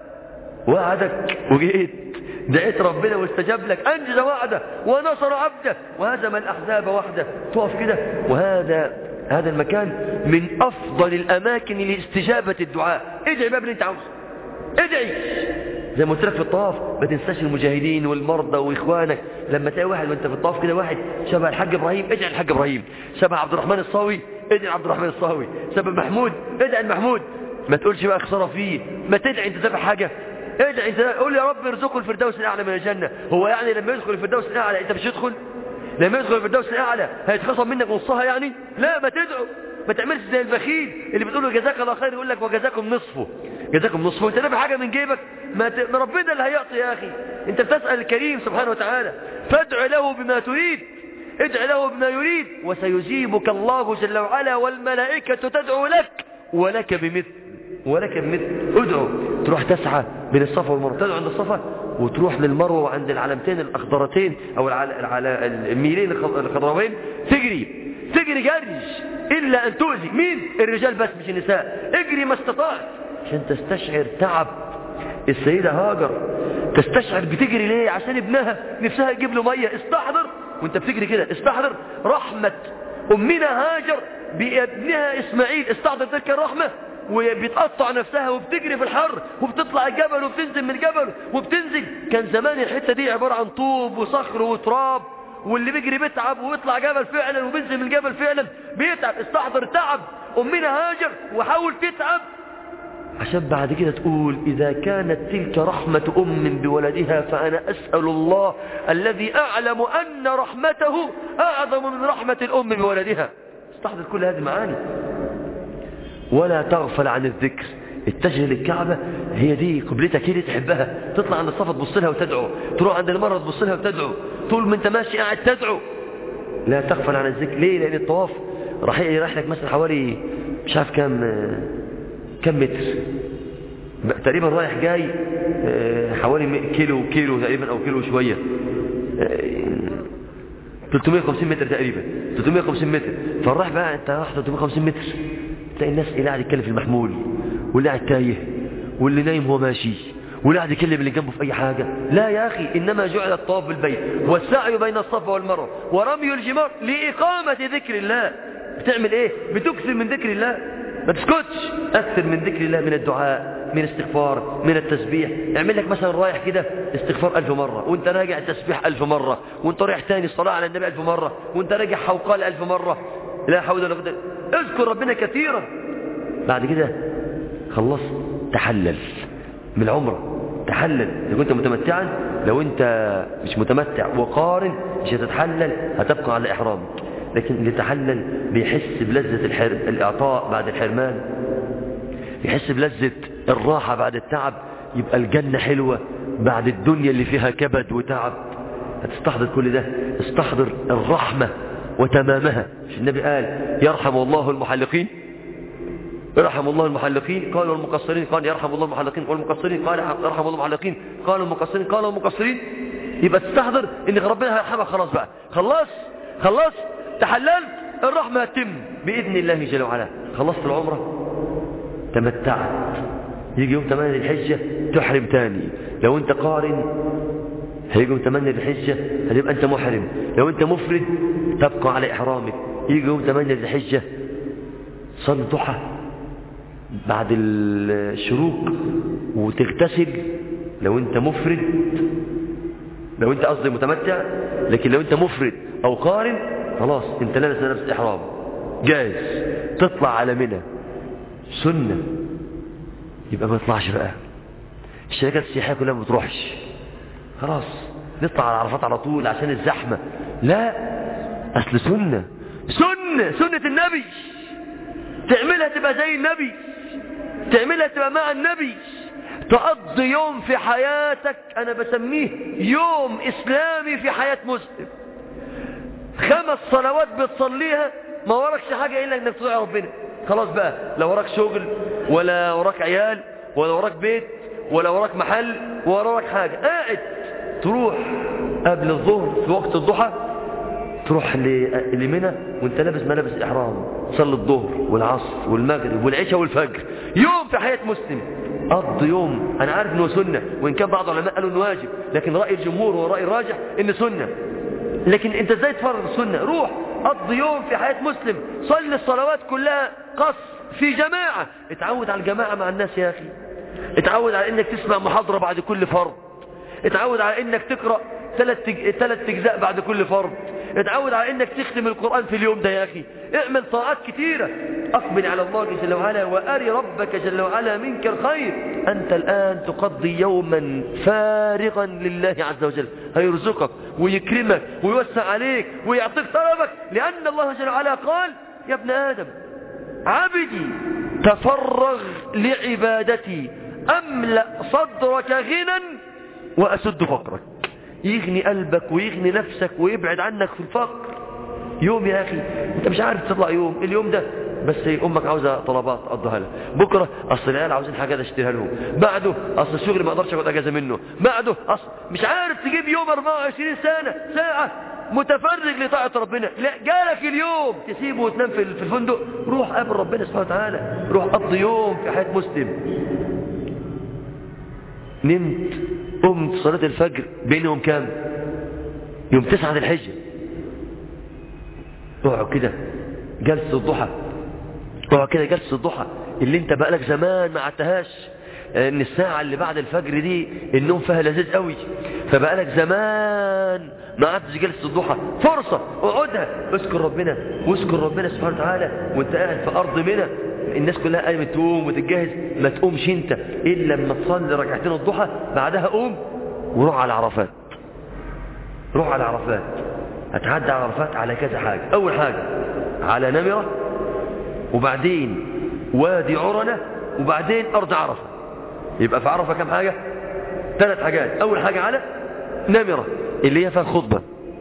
وعدك وجيت دعيت ربنا واستجاب لك انجز وعده ونصر عبده وهزم الاحزاب وحده تقف كده وهذا هذا المكان من افضل الاماكن لاستجابة الدعاء ادعي باب اللي انت عاوزه ادعي زي ما قلت لك في الطواف ما تنساش المجاهدين والمرضى واخوانك لما تلاقي واحد وانت في الطواف كده واحد شبه الحاج ابراهيم ادعي الحاج ابراهيم شبه عبد الرحمن الصاوي ادعي عبد الرحمن الصاوي شبه محمود ادعي المحمود ما تقولش بقى خساره فيه ما تدعي انت تابع حاجه ادعي انت قول يا رب ارزقه الفردوس الاعلى من الجنه هو يعني لما يدخل الفردوس الاعلى انت مش تدخل لما يدخل الفردوس الاعلى هيتخصم منك نصها يعني لا ما تدعو ما تعملش زي البخيل اللي بتقول له جزاك الله خير يقول لك وجزاكم نصفه جزاكم نصفه انت نافع حاجه من جيبك ما, ت... ما ربنا اللي هيعطي يا اخي انت بتسال الكريم سبحانه وتعالى فادع له بما تريد ادع له بما يريد وسيجيبك الله جل وعلا والملائكه تدعو لك ولك بمثل ولك بمثل ادعو تروح تسعى بين الصفا والمروه تدعو عند الصفا وتروح للمروه وعند العلمتين الاخضرتين او العل... العل... الميلين الخضراوين تجري تجري جري إلا أن تؤذي مين الرجال بس مش النساء اجري ما استطعت عشان تستشعر تعب السيدة هاجر تستشعر بتجري ليه عشان ابنها نفسها يجيب له مية استحضر وانت بتجري كده استحضر رحمة أمنا هاجر بابنها إسماعيل استحضر تلك الرحمة وبتقطع نفسها وبتجري في الحر وبتطلع الجبل وبتنزل من الجبل وبتنزل كان زمان الحتة دي عبارة عن طوب وصخر وتراب واللي بيجري بيتعب ويطلع جبل فعلا وبينزل من الجبل فعلا بيتعب استحضر تعب أمنا هاجر وحاول تتعب عشان بعد كده تقول إذا كانت تلك رحمة أم بولدها فأنا أسأل الله الذي أعلم أن رحمته أعظم من رحمة الأم بولدها استحضر كل هذه المعاني ولا تغفل عن الذكر اتجه للكعبة هي دي قبلتك هي دي تحبها تطلع عند الصفا تبص لها وتدعو تروح عند المرة تبص لها وتدعو طول ما انت ماشي قاعد تدعو لا تغفل عن الذكر ليه لأن الطواف راح يريح لك مثلا حوالي مش عارف كام كم متر تقريبا رايح جاي حوالي كيلو كيلو تقريبا او كيلو شوية 350 متر تقريبا 350 متر فالراح بقى انت راح 350 متر تلاقي الناس اللي قاعد يتكلم في المحمول واللي قاعد تايه واللي نايم هو ماشي واللي قاعد يكلم اللي جنبه في اي حاجة لا يا اخي انما جعل الطواف بالبيت والسعي بين الصفا والمروه ورمي الجمار لاقامة ذكر الله بتعمل ايه بتكثر من ذكر الله ما تسكتش اكثر من ذكر الله من الدعاء من استغفار من التسبيح اعمل لك مثلا رايح كده استغفار ألف مرة وانت راجع تسبيح ألف مرة وانت رايح تاني الصلاة على النبي ألف مرة وانت راجع حوقال ألف مرة لا حول ولا قوة اذكر ربنا كثيرا بعد كده خلصت تحلل من العمرة تحلل إذا كنت متمتعا لو انت مش متمتع وقارن مش هتتحلل هتبقى على إحرامك لكن اللي تحلل بيحس بلذة الحر... الإعطاء بعد الحرمان يحس بلذة الراحة بعد التعب يبقى الجنة حلوة بعد الدنيا اللي فيها كبد وتعب هتستحضر كل ده استحضر الرحمة وتمامها مش النبي قال يرحم الله المحلقين يرحم الله المحلقين قالوا المقصرين قال يرحم الله المحلقين والمقصرين قال يرحم الله المحلقين قالوا المقصرين قالوا المقصرين يبقى تستحضر ان ربنا هيرحمك خلاص بقى خلاص خلاص تحللت الرحمة هتتم بإذن الله جل وعلا خلصت العمرة تمتعت يجي يوم 8 الحجة تحرم تاني لو انت قارن هيجي يوم 8 الحجة هتبقى انت محرم لو انت مفرد تبقى على إحرامك يجي يوم 8 الحجة صلي ضحى بعد الشروق وتغتسل لو انت مفرد لو انت قصدي متمتع لكن لو انت مفرد او قارن خلاص انت لابس لابس احرام جاهز تطلع على منى سنة يبقى ما يطلعش بقى الشركات السياحية كلها ما بتروحش خلاص نطلع على عرفات على طول عشان الزحمة لا اصل سنة سنة سنة النبي تعملها تبقى زي النبي تعملها تبقى مع النبي تقضي يوم في حياتك انا بسميه يوم اسلامي في حياة مسلم خمس صلوات بتصليها ما وراكش حاجة الا انك تطيع ربنا خلاص بقى لا وراك شغل ولا وراك عيال ولا وراك بيت ولا وراك محل ولا وراك حاجة قاعد تروح قبل الظهر في وقت الضحى تروح لمنى وانت لابس ملابس احرام تصلي الظهر والعصر والمغرب والعشاء والفجر يوم في حياة مسلم قضي يوم انا عارف انه سنة وان كان بعض العلماء قالوا انه واجب لكن رأي الجمهور هو رأي الراجح انه سنة لكن انت ازاي تفرغ السنة روح قضي يوم في حياة مسلم صلي الصلوات كلها قص في جماعة اتعود على الجماعة مع الناس يا اخي اتعود على انك تسمع محاضرة بعد كل فرض اتعود على انك تقرأ ثلاث اجزاء بعد كل فرض اتعود على انك تختم القرآن في اليوم ده يا اخي اعمل طاعات كثيرة اقبل على الله جل وعلا واري ربك جل وعلا منك الخير انت الان تقضي يوما فارغا لله عز وجل هيرزقك ويكرمك ويوسع عليك ويعطيك طلبك لان الله جل وعلا قال يا ابن ادم عبدي تفرغ لعبادتي املأ صدرك غنى واسد فقرك يغني قلبك ويغني نفسك ويبعد عنك في الفقر يوم يا أخي أنت مش عارف تطلع يوم اليوم ده بس أمك عاوزة طلبات أقضها لها بكرة أصل العيال عاوزين حاجة اشتريها لهم بعده أصل الشغل ما أقدرش أخد أجازة منه بعده أصل مش عارف تجيب يوم 24 سنة ساعة متفرغ لطاعة ربنا لا جالك اليوم تسيبه وتنام في الفندق روح قابل ربنا سبحانه وتعالى روح قضي يوم في حياة مسلم نمت قمت صلاة الفجر بينهم كام يوم تسعة الحجة اقعد كده جلسة الضحى اقعد كده جلسة الضحى اللي انت بقالك زمان ما عدتهاش ان الساعة اللي بعد الفجر دي النوم فيها لذيذ قوي فبقالك زمان ما عدتش جلسة الضحى فرصة اقعدها اذكر ربنا واذكر ربنا سبحانه وتعالى وانت قاعد في ارض منى الناس كلها قايمه تقوم وتتجهز ما تقومش انت الا لما تصلي ركعتين الضحى بعدها قوم وروح على عرفات روح على عرفات هتعدي على عرفات على كذا حاجة اول حاجة على نمرة وبعدين وادي عرنة وبعدين ارض عرفة يبقى في عرفة كم حاجة ثلاث حاجات اول حاجة على نمرة اللي هي فيها خطبة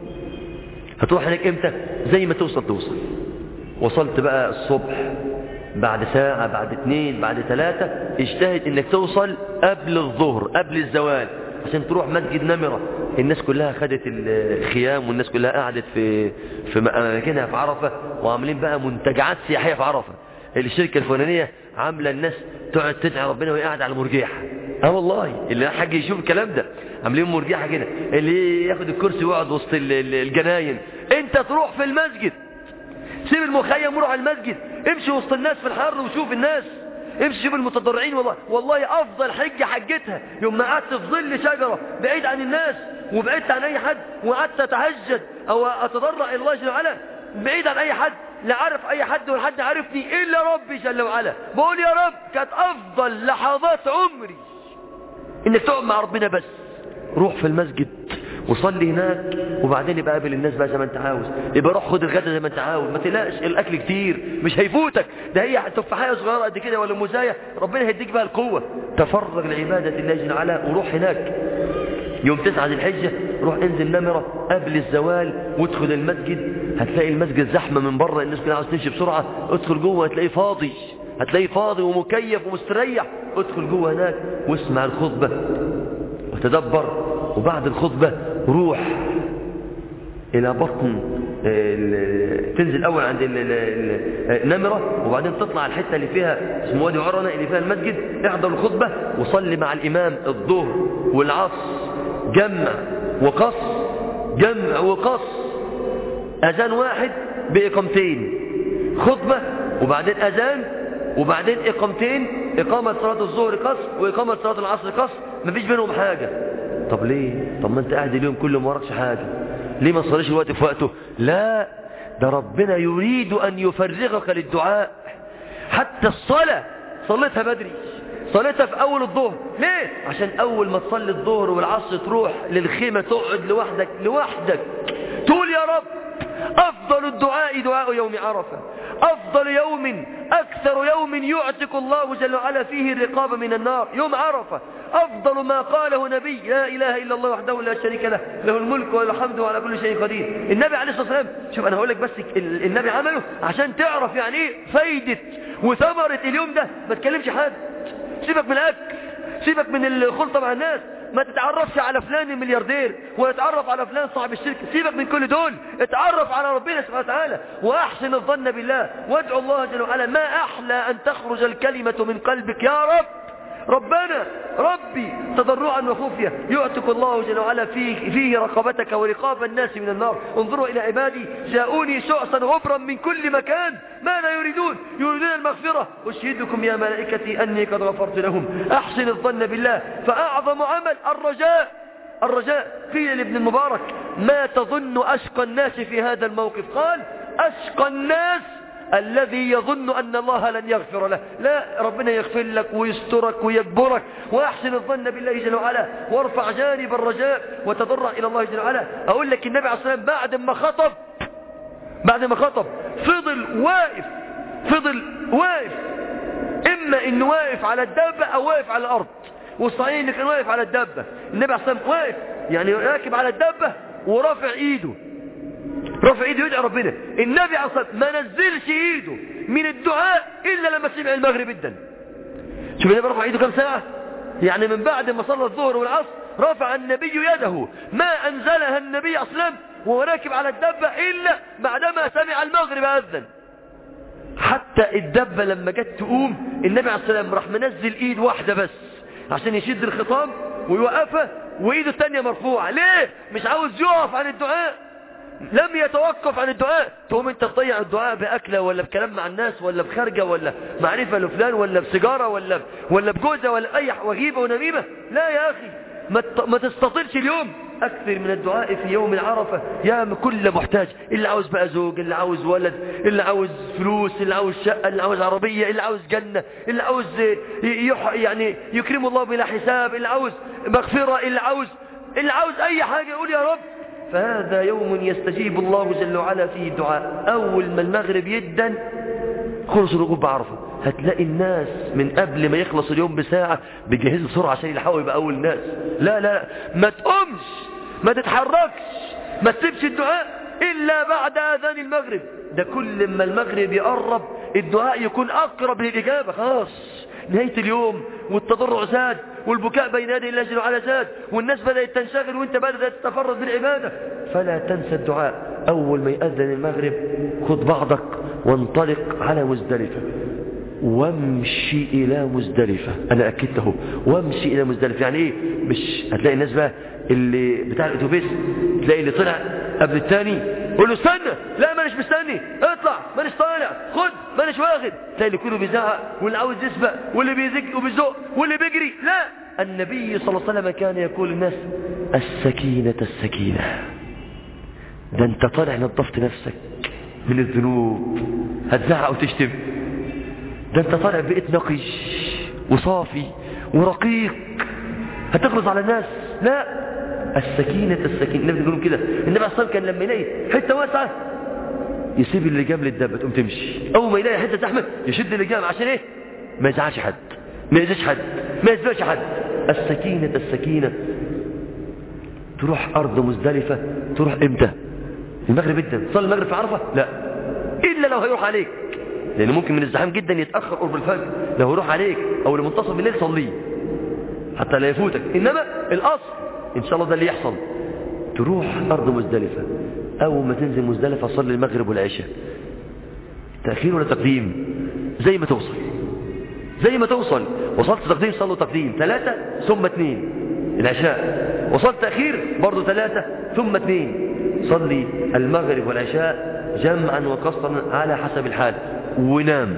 هتروح هناك امتى زي ما توصل توصل وصلت بقى الصبح بعد ساعة بعد اثنين بعد ثلاثة اجتهد انك توصل قبل الظهر قبل الزوال عشان تروح مسجد نمرة الناس كلها خدت الخيام والناس كلها قعدت في في اماكنها في عرفة وعاملين بقى منتجعات سياحية في عرفة الشركة الفلانية عاملة الناس تقعد تدعي ربنا وهي قاعدة على المرجيحة اه والله اللي حاج يشوف الكلام ده عاملين مرجيحة كده اللي ياخد الكرسي ويقعد وسط الجناين انت تروح في المسجد سيب المخيم وروح على المسجد امشي وسط الناس في الحر وشوف الناس امشي شوف المتضرعين والله والله افضل حجة حجتها يوم ما قعدت في ظل شجرة بعيد عن الناس وبعدت عن اي حد وقعدت اتهجد او اتضرع الى الله جل وعلا بعيد عن اي حد لا عارف اي حد ولا حد عارفني الا ربي جل وعلا بقول يا رب كانت افضل لحظات عمري انك تقعد مع ربنا بس روح في المسجد وصلي هناك وبعدين يبقى قابل الناس بقى زي ما انت عاوز يبقى روح خد الغدا زي ما انت عاوز ما تقلقش الاكل كتير مش هيفوتك ده هي تفاحيه صغيره قد كده ولا موزايه ربنا هيديك بقى القوه تفرغ لعباده الله جل وعلا وروح هناك يوم تسعة ذي الحجة روح انزل نمرة قبل الزوال وادخل المسجد هتلاقي المسجد زحمة من بره الناس كلها عاوز تمشي بسرعة ادخل جوه هتلاقيه فاضي هتلاقيه فاضي ومكيف ومستريح ادخل جوه هناك واسمع الخطبة وتدبر وبعد الخطبة روح إلى بطن تنزل أول عند النمرة وبعدين تطلع الحتة اللي فيها اسمه وادي عرنة اللي فيها المسجد احضر الخطبة وصلي مع الإمام الظهر والعصر جمع وقص جمع وقص أذان واحد بإقامتين خطبة وبعدين أذان وبعدين إقامتين إقامة صلاة الظهر قص وإقامة صلاة العصر قص مفيش بينهم حاجة طب ليه طب ما انت قاعد اليوم كله ما وراكش حاجة ليه ما تصليش الوقت في وقته لا ده ربنا يريد أن يفرغك للدعاء حتى الصلاة صليتها بدري صليتها في أول الظهر ليه عشان أول ما تصلي الظهر والعصر تروح للخيمة تقعد لوحدك لوحدك تقول يا رب أفضل الدعاء دعاء يوم عرفة أفضل يوم أكثر يوم يعتق الله جل وعلا فيه الرقاب من النار يوم عرفة أفضل ما قاله نبي لا إله إلا الله وحده لا شريك له له الملك والحمد على كل شيء قدير النبي عليه الصلاة والسلام شوف أنا هقول لك بس النبي عمله عشان تعرف يعني إيه فايدة وثمرة اليوم ده ما تكلمش حد سيبك من الأكل سيبك من الخلطة مع الناس ما تتعرفش على فلان الملياردير ولا تتعرف على فلان صاحب الشركة سيبك من كل دول اتعرف على ربنا سبحانه وتعالى واحسن الظن بالله وادعو الله جل وعلا ما احلى ان تخرج الكلمة من قلبك يا رب ربنا ربي تضرعا وخفية يعتق الله جل وعلا فيه, فيه رقبتك ورقاب الناس من النار انظروا إلى عبادي جاءوني شعصا غبرا من كل مكان ما لا يريدون يريدون المغفرة أشهدكم يا ملائكتي أني قد غفرت لهم أحسن الظن بالله فأعظم عمل الرجاء الرجاء قيل لابن المبارك ما تظن أشقى الناس في هذا الموقف قال أشقى الناس الذي يظن أن الله لن يغفر له لا ربنا يغفر لك ويسترك ويكبرك وأحسن الظن بالله جل وعلا وارفع جانب الرجاء وتضرع إلى الله جل وعلا أقول لك النبي عليه الصلاة والسلام بعد ما خطب بعد ما خطب فضل واقف فضل واقف إما إنه واقف على الدابة أو واقف على الأرض والصحيح إنه كان واقف على الدابة النبي عليه الصلاة والسلام واقف يعني راكب على الدابة ورافع إيده رفع ايده يدعي ربنا النبي عليه الصلاة ما نزلش ايده من الدعاء الا لما سمع المغرب جدا شوف النبي رفع ايده كم ساعة يعني من بعد ما صلى الظهر والعصر رفع النبي يده ما انزلها النبي عليه الصلاة وهو راكب على الدبة الا بعدما سمع المغرب اذن حتى الدبة لما جت تقوم النبي عليه الصلاة والسلام راح منزل ايد واحدة بس عشان يشد الخطام ويوقفها وايده الثانية مرفوعة ليه مش عاوز يقف عن الدعاء لم يتوقف عن الدعاء تقوم انت تضيع الدعاء بأكلة ولا بكلام مع الناس ولا بخارجة ولا معرفة لفلان ولا بسجارة ولا ولا بجوزة ولا أي وغيبة ونميمة لا يا أخي ما ما تستطيلش اليوم أكثر من الدعاء في يوم العرفة يا كل محتاج اللي عاوز بقى زوج اللي عاوز ولد اللي عاوز فلوس اللي عاوز شقة اللي عاوز عربية اللي عاوز جنة اللي عاوز يح يعني يكرم الله بلا حساب اللي عاوز مغفرة اللي عاوز اللي عاوز أي حاجة يقول يا رب فهذا يوم يستجيب الله جل وعلا فيه الدعاء أول ما المغرب يدن خلص الوقوف بعرفه هتلاقي الناس من قبل ما يخلص اليوم بساعة بيجهزوا بسرعة عشان يلحقوا يبقى أول ناس لا لا ما تقومش ما تتحركش ما تسيبش الدعاء إلا بعد آذان المغرب ده كل ما المغرب يقرب الدعاء يكون أقرب للإجابة خلاص نهاية اليوم والتضرع زاد والبكاء بين يدي الله جل وعلا زاد والناس بدأت تنشغل وانت بدأت تتفرد بالعبادة فلا تنسى الدعاء أول ما يأذن المغرب خذ بعضك وانطلق على مزدلفة وامشي إلى مزدلفة أنا أكدته وامشي إلى مزدلفة يعني إيه مش هتلاقي الناس بقى اللي بتاع الأتوبيس تلاقي اللي طلع قبل الثاني قول له استنى لا مانيش مستني اطلع مانيش طالع خد مانيش واخد تلاقي اللي كله بيزعق واللي عاوز يسبق واللي بيزق وبيزق واللي بيجري لا النبي صلى الله عليه وسلم كان يقول للناس السكينة السكينة ده انت طالع نظفت نفسك من الذنوب هتزعق وتشتم ده انت طالع بقيت نقي وصافي ورقيق هتغلظ على الناس لا السكينة السكينة النبي بيقولوا كده النبي عليه الصلاة كان لما يلاقي حتة واسعة يسيب اللي جاب للدابة تقوم تمشي أول ما يلاقي حتة زحمة يشد اللي جاب عشان إيه ما يزعلش حد ما يأذيش حد ما يسبقش حد السكينة السكينة تروح أرض مزدلفة تروح إمتى المغرب جدا تصلي المغرب في عرفة لا إلا لو هيروح عليك لان ممكن من الزحام جدا يتاخر قرب الفجر لو يروح عليك او لمنتصف الليل صليه حتى لا يفوتك انما الاصل ان شاء الله ده اللي يحصل تروح ارض مزدلفه اول ما تنزل مزدلفه صلي المغرب والعشاء تاخير ولا تقديم زي ما توصل زي ما توصل وصلت تقديم صلوا تقديم ثلاثة ثم اثنين العشاء وصلت تأخير برضو ثلاثة ثم اثنين صلي المغرب والعشاء جمعا وقصرا على حسب الحال ونام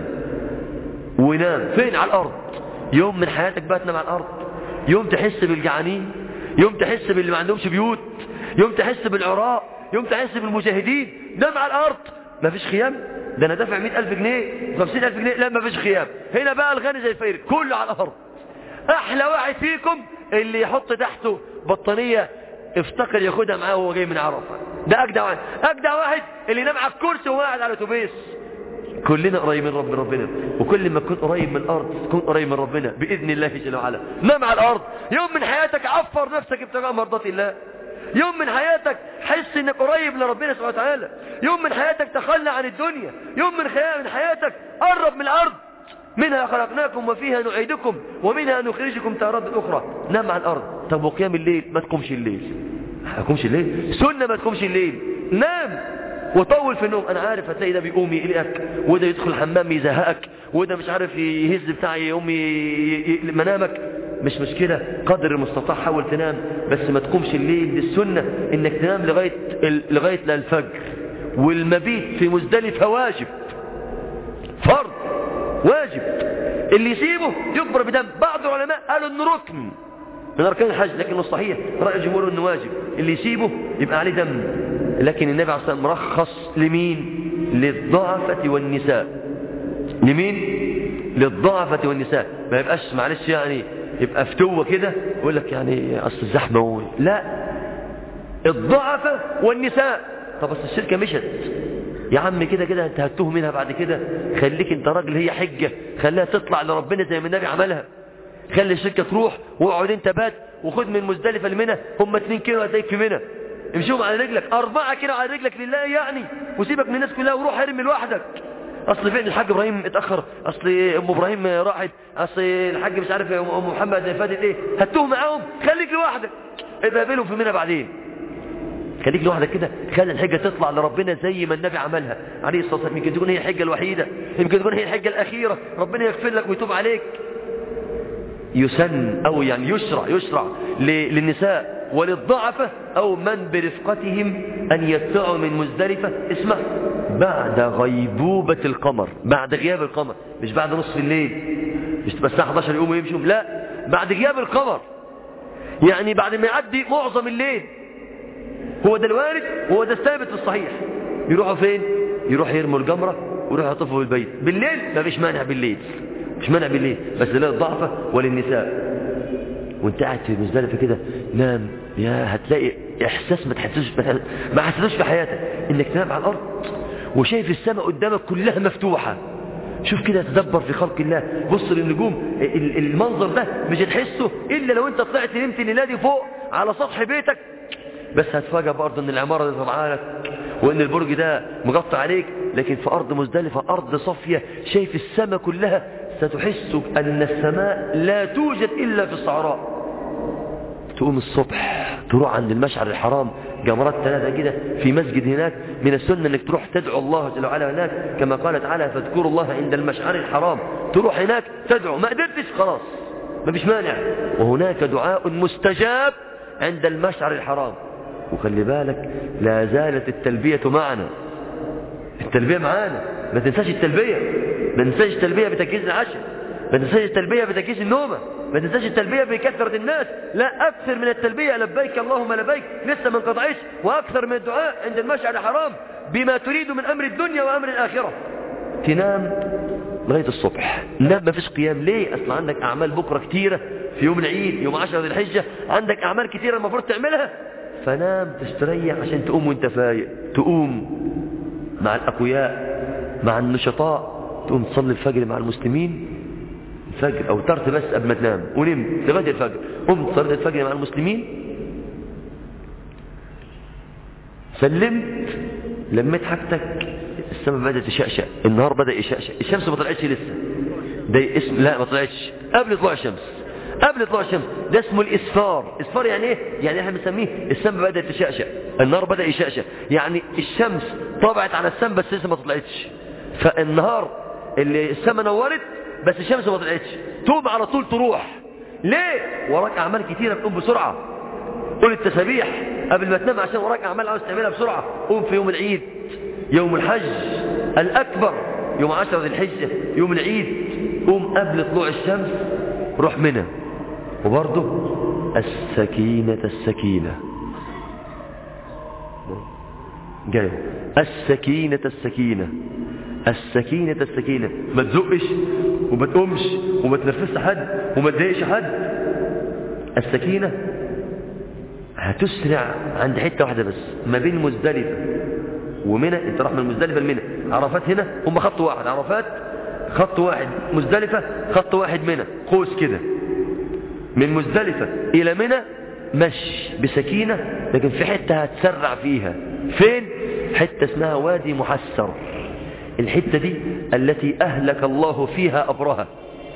ونام فين على الأرض يوم من حياتك بقى تنام على الأرض يوم تحس بالجعانين يوم تحس باللي ما عندهمش بيوت يوم تحس بالعراء يوم تحس بالمجاهدين نام على الأرض ما فيش خيام ده انا دافع 100000 جنيه 50000 جنيه لا ما فيش خيام هنا بقى الغني زي الفقير كله على الارض احلى واحد فيكم اللي يحط تحته بطانيه افتكر ياخدها معاه وهو جاي من عرفه ده اجدع واحد اجدع واحد اللي نام على الكرسي وهو قاعد على اتوبيس كلنا قريب من رب ربنا وكل ما تكون قريب من الارض تكون قريب من ربنا باذن الله جل وعلا نام على الارض يوم من حياتك عفر نفسك ابتغاء مرضات الله يوم من حياتك حس انك قريب لربنا سبحانه وتعالى يوم من حياتك تخلى عن الدنيا يوم من, من حياتك قرب من الارض منها خلقناكم وفيها نعيدكم ومنها نخرجكم تارة اخرى نام على الارض طب وقيام الليل ما تقومش الليل ما تقومش الليل سنة ما تقومش الليل نام وطول في النوم انا عارف هتلاقي ده بيقوم يقلقك وده يدخل الحمام يزهقك وده مش عارف يهز بتاع يقوم منامك مش مشكلة قدر المستطاع حاول تنام بس ما تقومش الليل للسنة انك تنام لغاية لغاية الفجر والمبيت في مزدلفة واجب فرض واجب اللي يسيبه يكبر بدم بعض العلماء قالوا انه ركن من اركان الحج لكن الصحيح رأي الجمهور انه واجب اللي يسيبه يبقى عليه دم لكن النبي عليه الصلاة والسلام مرخص لمين للضعفة والنساء لمين للضعفة والنساء ما يبقاش معلش يعني يبقى فتوة كده يقول لك يعني اصل الزحمة لا الضعفة والنساء طب بس الشركة مشت يا عم كده كده انت هتوه منها بعد كده خليك انت راجل هي حجة خليها تطلع لربنا زي ما النبي عملها خلي الشركة تروح واقعد انت بات وخد من مزدلفة لمنى هم اتنين كيلو هتلاقيك في منى امشيهم على رجلك اربعة كيلو على رجلك لله يعني وسيبك من الناس كلها وروح ارمي لوحدك اصل فين الحاج ابراهيم اتاخر اصل ام ابراهيم راحت اصل الحاج مش عارف ام محمد فاتت ايه هتوه معاهم خليك لوحدك ابقى قابلهم في منى بعدين خليك لوحدك كده خلي الحجة تطلع لربنا زي ما النبي عملها عليه الصلاة والسلام يمكن تكون هي الحجة الوحيدة يمكن تكون هي الحجة الأخيرة ربنا يغفر لك ويتوب عليك يسن أو يعني يشرع يشرع للنساء وللضعفة أو من برفقتهم أن يدفعوا من مزدلفة اسمع بعد غيبوبة القمر بعد غياب القمر مش بعد نصف الليل مش تبقى الساعة 11 يقوموا يمشوا لا بعد غياب القمر يعني بعد ما يعدي معظم الليل هو ده الوارد وهو ده الثابت في الصحيح يروحوا فين يروح يرموا الجمرة ويروحوا يطفوا البيت بالليل ما فيش مانع بالليل مش مانع بالليل بس للضعفة وللنساء وانت قاعد في مزدلفة كده نام يا هتلاقي احساس ما تحسوش ما حسيتوش في حياتك انك تنام على الارض وشايف السماء قدامك كلها مفتوحة شوف كده تدبر في خلق الله بص للنجوم المنظر ده مش هتحسه الا لو انت طلعت نمت الليله دي فوق على سطح بيتك بس هتفاجأ برضه ان العمارة دي طبعا لك وان البرج ده مغطى عليك لكن في ارض مزدلفة ارض صافية شايف السماء كلها ستحس ان السماء لا توجد الا في الصحراء تقوم الصبح تروح عند المشعر الحرام جمرات ثلاثة كده في مسجد هناك من السنة انك تروح تدعو الله جل وعلا هناك كما قال تعالى فاذكروا الله عند المشعر الحرام تروح هناك تدعو ما قدرتش خلاص ما فيش مانع وهناك دعاء مستجاب عند المشعر الحرام وخلي بالك لا زالت التلبية معنا التلبية معانا ما تنساش التلبية ما تنساش التلبية بتجهيز العشاء ما تنساش التلبية بتجهيز النومة ما تنساش التلبية بكثرة الناس لا أكثر من التلبية لبيك اللهم لبيك لسه ما انقطعش وأكثر من الدعاء عند المشعر الحرام بما تريد من أمر الدنيا وأمر الآخرة تنام لغاية الصبح نام ما فيش قيام ليه أصلا عندك أعمال بكرة كتيرة في يوم العيد يوم عشر ذي الحجة عندك أعمال كتيرة المفروض تعملها فنام تستريح عشان تقوم وانت فايق تقوم مع الأقوياء مع النشطاء تقوم تصلي الفجر مع المسلمين الفجر أو ترت بس قبل ما تنام ونمت لغاية الفجر قمت صليت الفجر مع المسلمين سلمت لميت حاجتك السماء بدأت تشقشق النهار بدأ يشقشق الشمس ما طلعتش لسه ده اسم لا ما طلعتش قبل طلوع الشمس قبل طلوع الشمس ده اسمه الاسفار اسفار يعني ايه يعني احنا بنسميه السماء بدأت تشقشق النهار بدأ يشقشق يعني الشمس طبعت على السماء بس لسه ما طلعتش فالنهار اللي السماء نورت بس الشمس ما طلعتش توب على طول تروح ليه وراك اعمال كتيره بتقوم بسرعه قول التسابيح قبل ما تنام عشان وراك اعمال عاوز تعملها بسرعه قوم في يوم العيد يوم الحج الاكبر يوم عشرة ذي الحجه يوم العيد قوم قبل طلوع الشمس روح منى وبرضه السكينة السكينة جاي السكينة السكينة السكينة السكينة ما تزقش وما تقومش وما تنفسش حد وما تضايقش حد السكينة هتسرع عند حتة واحدة بس ما بين مزدلفة ومنى انت راح من مزدلفة لمنى عرفات هنا هم خط واحد عرفات خط واحد مزدلفة خط واحد منى قوس كده من مزدلفة إلى منى مش بسكينة لكن في حتة هتسرع فيها فين حتة اسمها وادي محسر الحتة دي التي أهلك الله فيها أبرها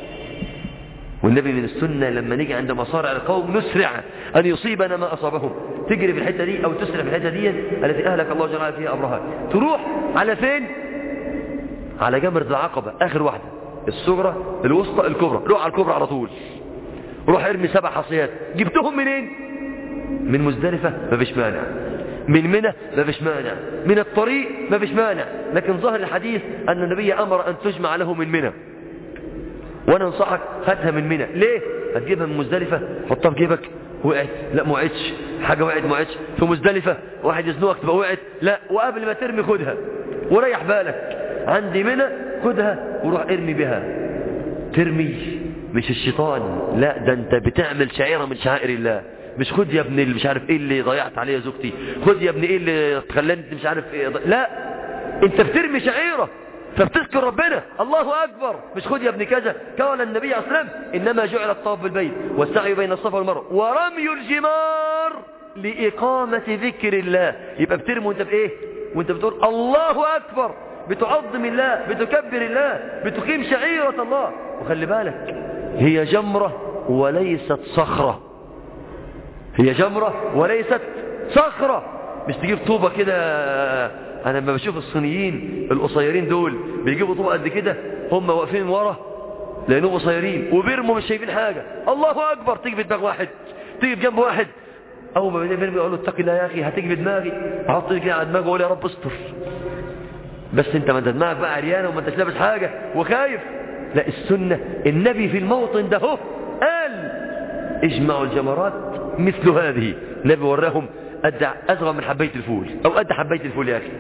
والنبي من السنة لما نيجي عند مصارع القوم نسرع أن يصيبنا ما أصابهم تجري في الحتة دي أو تسرع في الحتة دي التي أهلك الله جل فيها أبرها تروح على فين على جمرة العقبة آخر واحدة الصغرى الوسطى الكبرى روح على الكبرى على طول روح ارمي سبع حصيات جبتهم منين من مزدلفة ما فيش مانع من منى ما فيش مانع من الطريق ما فيش مانع لكن ظاهر الحديث أن النبي أمر أن تجمع له من منى وانا انصحك هاتها من منى ليه هتجيبها من مزدلفة حطها في جيبك وقعت لا ما وقعتش حاجة وقعت ما وقعتش في مزدلفة واحد يزنقك تبقى وقعت لا وقبل ما ترمي خدها وريح بالك عندي منى خدها وروح ارمي بها ترمي مش الشيطان لا ده انت بتعمل شعيرة من شعائر الله مش خد يا ابني اللي مش عارف ايه اللي ضيعت عليه زوجتي خد يا ابني ايه اللي خلاني مش عارف ايه ضي... لا انت بترمي شعيرة فبتذكر ربنا الله أكبر مش خد يا ابن كذا قال النبي عليه الصلاة والسلام إنما جعل الطواف بالبيت والسعي بين الصفا والمروة ورمي الجمار لإقامة ذكر الله يبقى بترمي وانت بإيه وانت بتقول الله أكبر بتعظم الله بتكبر الله بتقيم شعيرة الله وخلي بالك هي جمرة وليست صخرة هي جمرة وليست صخرة مش تجيب طوبة كده انا لما بشوف الصينيين القصيرين دول بيجيبوا طوبة قد كده هم واقفين ورا لانهم قصيرين وبيرموا مش شايفين حاجة الله اكبر تيجي في دماغ واحد تيجي في جنب واحد اول ما بيرمي يقول له اتق الله يا اخي هتيجي في دماغي احط كده على دماغي واقول يا رب استر بس انت ما انت دماغك بقى عريانه وما انتش لابس حاجه وخايف لا السنه النبي في الموطن ده هو قال اجمعوا الجمرات مثل هذه النبي وراهم قد أصغر من حبية الفول أو قد حبية الفول يا أخي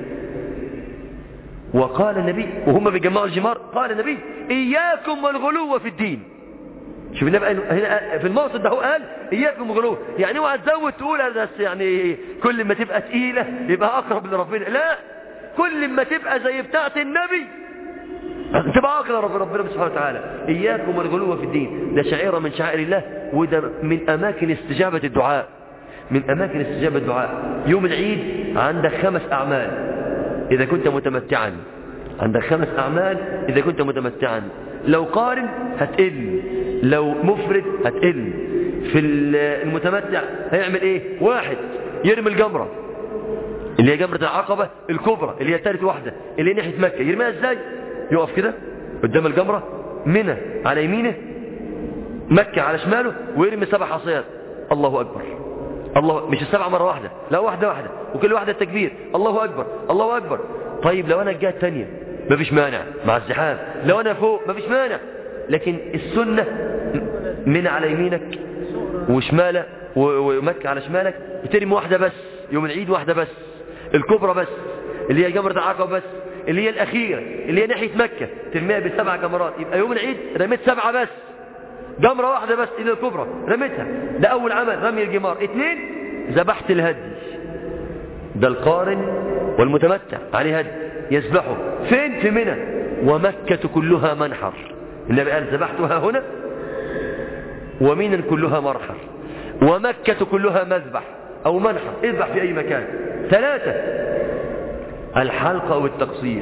وقال النبي وهم بيجمعوا الجمار قال النبي إياكم والغلو في الدين شوف النبي هنا في الموطن ده هو قال إياكم والغلو يعني اوعى تزود تقول بس يعني كل ما تبقى تقيلة يبقى أقرب لربنا لا كل ما تبقى زي بتاعة النبي تبقى أقرب لربنا سبحانه وتعالى إياكم والغلو في الدين ده شعيرة من شعائر الله وده من أماكن استجابة الدعاء من أماكن استجابة الدعاء يوم العيد عندك خمس أعمال إذا كنت متمتعا عندك خمس أعمال إذا كنت متمتعا لو قارن هتقل لو مفرد هتقل في المتمتع هيعمل إيه واحد يرمي الجمرة اللي هي جمرة العقبة الكبرى اللي هي ثالث واحدة اللي هي ناحية مكة يرميها ازاي يقف كده قدام الجمرة منى على يمينه مكة على شماله ويرمي سبع حصيات الله أكبر الله مش السبعة مرة واحدة لا واحدة واحدة وكل واحدة التكبير الله أكبر الله أكبر طيب لو أنا الجهة الثانية ما فيش مانع مع الزحام لو أنا فوق ما فيش مانع لكن السنة من على يمينك وشمالك ومكة على شمالك بترمي واحدة بس يوم العيد واحدة بس الكبرى بس اللي هي جمرة العقبة بس اللي هي الأخيرة اللي هي ناحية مكة ترميها بسبع جمرات يبقى يوم العيد رميت سبعة بس جمرة واحدة بس إلى الكبرى رميتها ده أول عمل رمي الجمار اثنين ذبحت الهدي ده القارن والمتمتع عليه هدي يذبحه فين في منى ومكة كلها منحر النبي قال ذبحتها هنا ومنى كلها مرحر ومكة كلها مذبح أو منحر اذبح في أي مكان ثلاثة الحلقة أو التقصير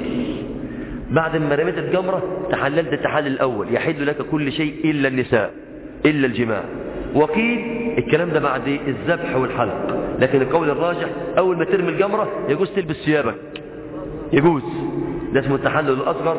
بعد ما رميت الجمرة تحللت التحلل الأول يحل لك كل شيء إلا النساء إلا الجماع وقيل الكلام ده بعد الذبح والحلق لكن القول الراجح أول ما ترمي الجمرة يجوز تلبس ثيابك يجوز ده اسمه التحلل الأصغر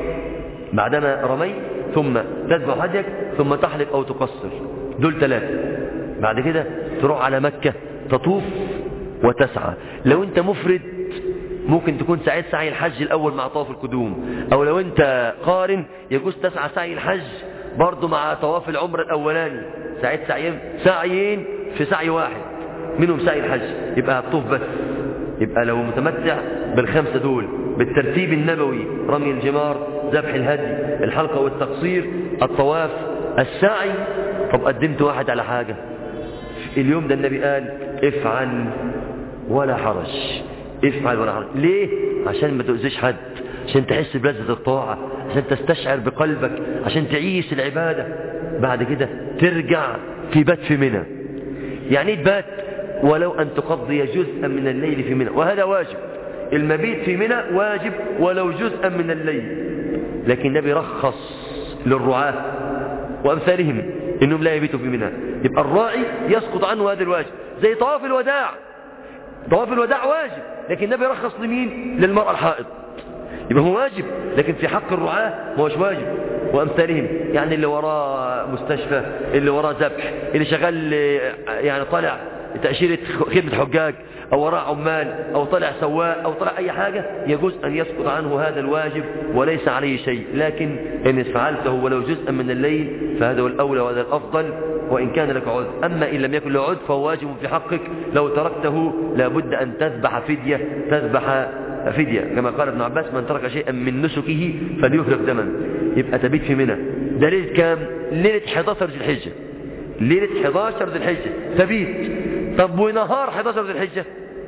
بعدما رميت ثم تذبح هديك ثم تحلق أو تقصر دول ثلاثة بعد كده تروح على مكة تطوف وتسعى لو انت مفرد ممكن تكون سعيد سعي الحج الأول مع طواف القدوم أو لو أنت قارن يجوز تسعى سعي الحج برضه مع طواف العمر الأولاني سعيد سعيين سعيين في سعي واحد منهم سعي الحج يبقى هتطوف بس يبقى لو متمتع بالخمسة دول بالترتيب النبوي رمي الجمار ذبح الهدي الحلقة والتقصير الطواف السعي طب قدمت واحد على حاجة اليوم ده النبي قال افعل ولا حرج افعل ولا حرج ليه عشان ما تؤذيش حد عشان تحس بلذة الطاعة عشان تستشعر بقلبك عشان تعيش العبادة بعد كده ترجع في بات في منى يعني ايه تبات ولو أن تقضي جزءا من الليل في منى وهذا واجب المبيت في منى واجب ولو جزءا من الليل لكن النبي رخص للرعاة وأمثالهم إنهم لا يبيتوا في منى يبقى الراعي يسقط عنه هذا الواجب زي طواف الوداع طواف الوداع واجب لكن النبي رخص لمين للمرأة الحائض يبقى هو واجب لكن في حق الرعاة ما هوش واجب وأمثالهم يعني اللي وراه مستشفى اللي وراه ذبح اللي شغال يعني طالع تأشيرة خدمة حجاج أو وراء عمال أو طلع سواق أو طلع أي حاجة يجوز أن يسقط عنه هذا الواجب وليس عليه شيء لكن إن فعلته ولو جزءا من الليل فهذا هو الأولى وهذا الأفضل وإن كان لك عذر أما إن لم يكن له عذر فهو واجب في حقك لو تركته لابد أن تذبح فدية تذبح فدية كما قال ابن عباس من ترك شيئا من نسكه فليفرق دما يبقى تبيت في منى ده ليلة كام ليلة 11 ذي الحجة ليلة 11 ذي الحجة تبيت طب ونهار 11 ذي الحجة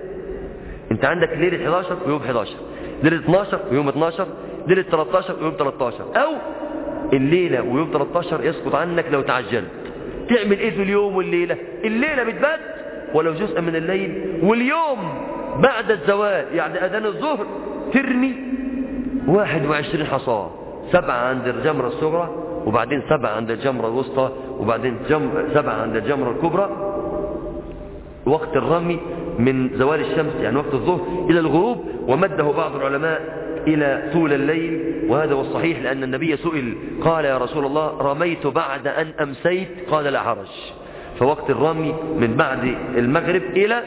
انت عندك ليلة 11 ويوم 11 ليلة 12 ويوم 12 ليلة 13 ويوم 13 او الليلة ويوم 13 يسقط عنك لو تعجلت تعمل ايه في اليوم والليلة الليلة بتبات ولو جزء من الليل واليوم بعد الزوال يعني اذان الظهر ترمي 21 حصاه سبعة عند الجمرة الصغرى وبعدين سبعة عند الجمرة الوسطى وبعدين جم... سبعة عند الجمرة الكبرى وقت الرمي من زوال الشمس يعني وقت الظهر إلى الغروب ومده بعض العلماء إلى طول الليل وهذا هو الصحيح لأن النبي سئل قال يا رسول الله رميت بعد أن أمسيت قال لا حرج فوقت الرمي من بعد المغرب إلى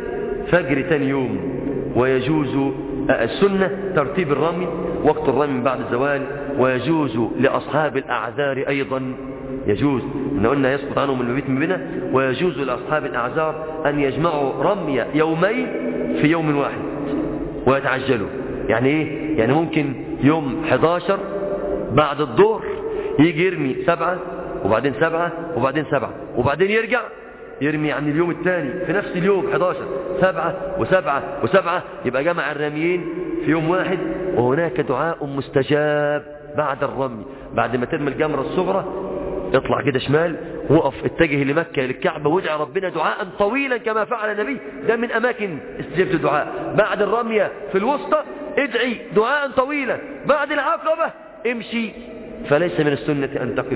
فجر ثاني يوم ويجوز السنة ترتيب الرمي وقت الرمي من بعد الزوال ويجوز لأصحاب الأعذار أيضا يجوز ان قلنا يسقط عنهم المبيت من بنا ويجوز لأصحاب الأعذار أن يجمعوا رمي يومين في يوم واحد ويتعجلوا يعني ايه يعني ممكن يوم 11 بعد الظهر يجي يرمي سبعة وبعدين سبعة وبعدين سبعة وبعدين يرجع يرمي عن اليوم الثاني في نفس اليوم 11 سبعة وسبعة وسبعة يبقى جمع الرميين في يوم واحد وهناك دعاء مستجاب بعد الرمي بعد ما ترمي الجمرة الصغرى اطلع كده شمال وقف اتجه لمكة للكعبة وادعى ربنا دعاء طويلا كما فعل النبي ده من أماكن استجابة الدعاء بعد الرمية في الوسطى ادعي دعاء طويلا بعد العقبة امشي فليس من السنة أن تقف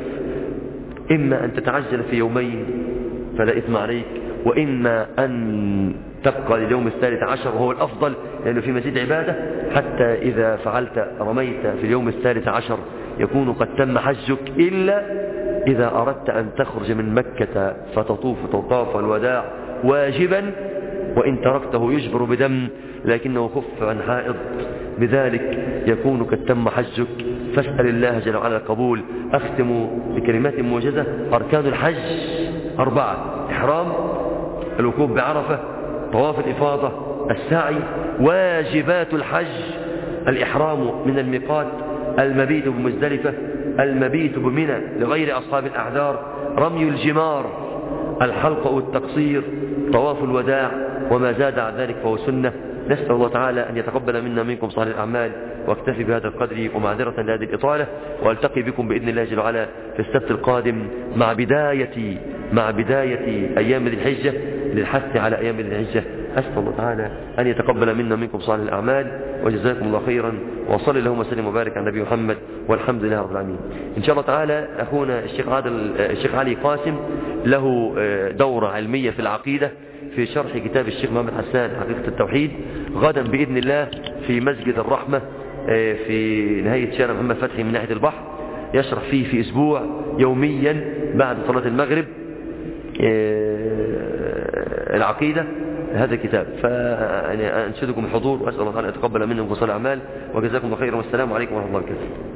إما أن تتعجل في يومين فلا إثم عليك وإما أن تبقى لليوم الثالث عشر وهو الأفضل لأنه في مزيد عبادة حتى إذا فعلت رميت في اليوم الثالث عشر يكون قد تم حجك إلا إذا أردت أن تخرج من مكة فتطوف طواف الوداع واجبا وإن تركته يجبر بدم لكنه خف عن حائض بذلك يكون قد تم حجك فاسأل الله جل وعلا القبول أختم بكلمات موجزة أركان الحج أربعة إحرام الوقوف بعرفة طواف الإفاضة السعي واجبات الحج الإحرام من الميقات المبيت بمزدلفة المبيت بمنى لغير أصحاب الأعذار رمي الجمار الحلق والتقصير طواف الوداع وما زاد عن ذلك فهو سنة نسأل الله تعالى أن يتقبل منا منكم صالح الأعمال واكتفي بهذا القدر ومعذرة لهذه الإطالة والتقي بكم بإذن الله جل وعلا في السبت القادم مع بداية مع بداية أيام ذي الحجة للحث على أيام ذي الحجة أسأل الله تعالى أن يتقبل منا ومنكم صالح الأعمال وجزاكم الله خيرا وصلي اللهم وسلم وبارك على نبي محمد والحمد لله رب العالمين إن شاء الله تعالى أخونا الشيخ عادل الشيخ علي قاسم له دورة علمية في العقيدة في شرح كتاب الشيخ محمد حسان حقيقة التوحيد غدا بإذن الله في مسجد الرحمة في نهاية شارع محمد فتحي من ناحية البحر يشرح فيه في أسبوع يوميا بعد صلاة المغرب العقيدة هذا الكتاب فأنشدكم الحضور وأسأل الله تعالى أن يتقبل منكم وصال الأعمال وجزاكم الله خيرا والسلام عليكم ورحمة الله وبركاته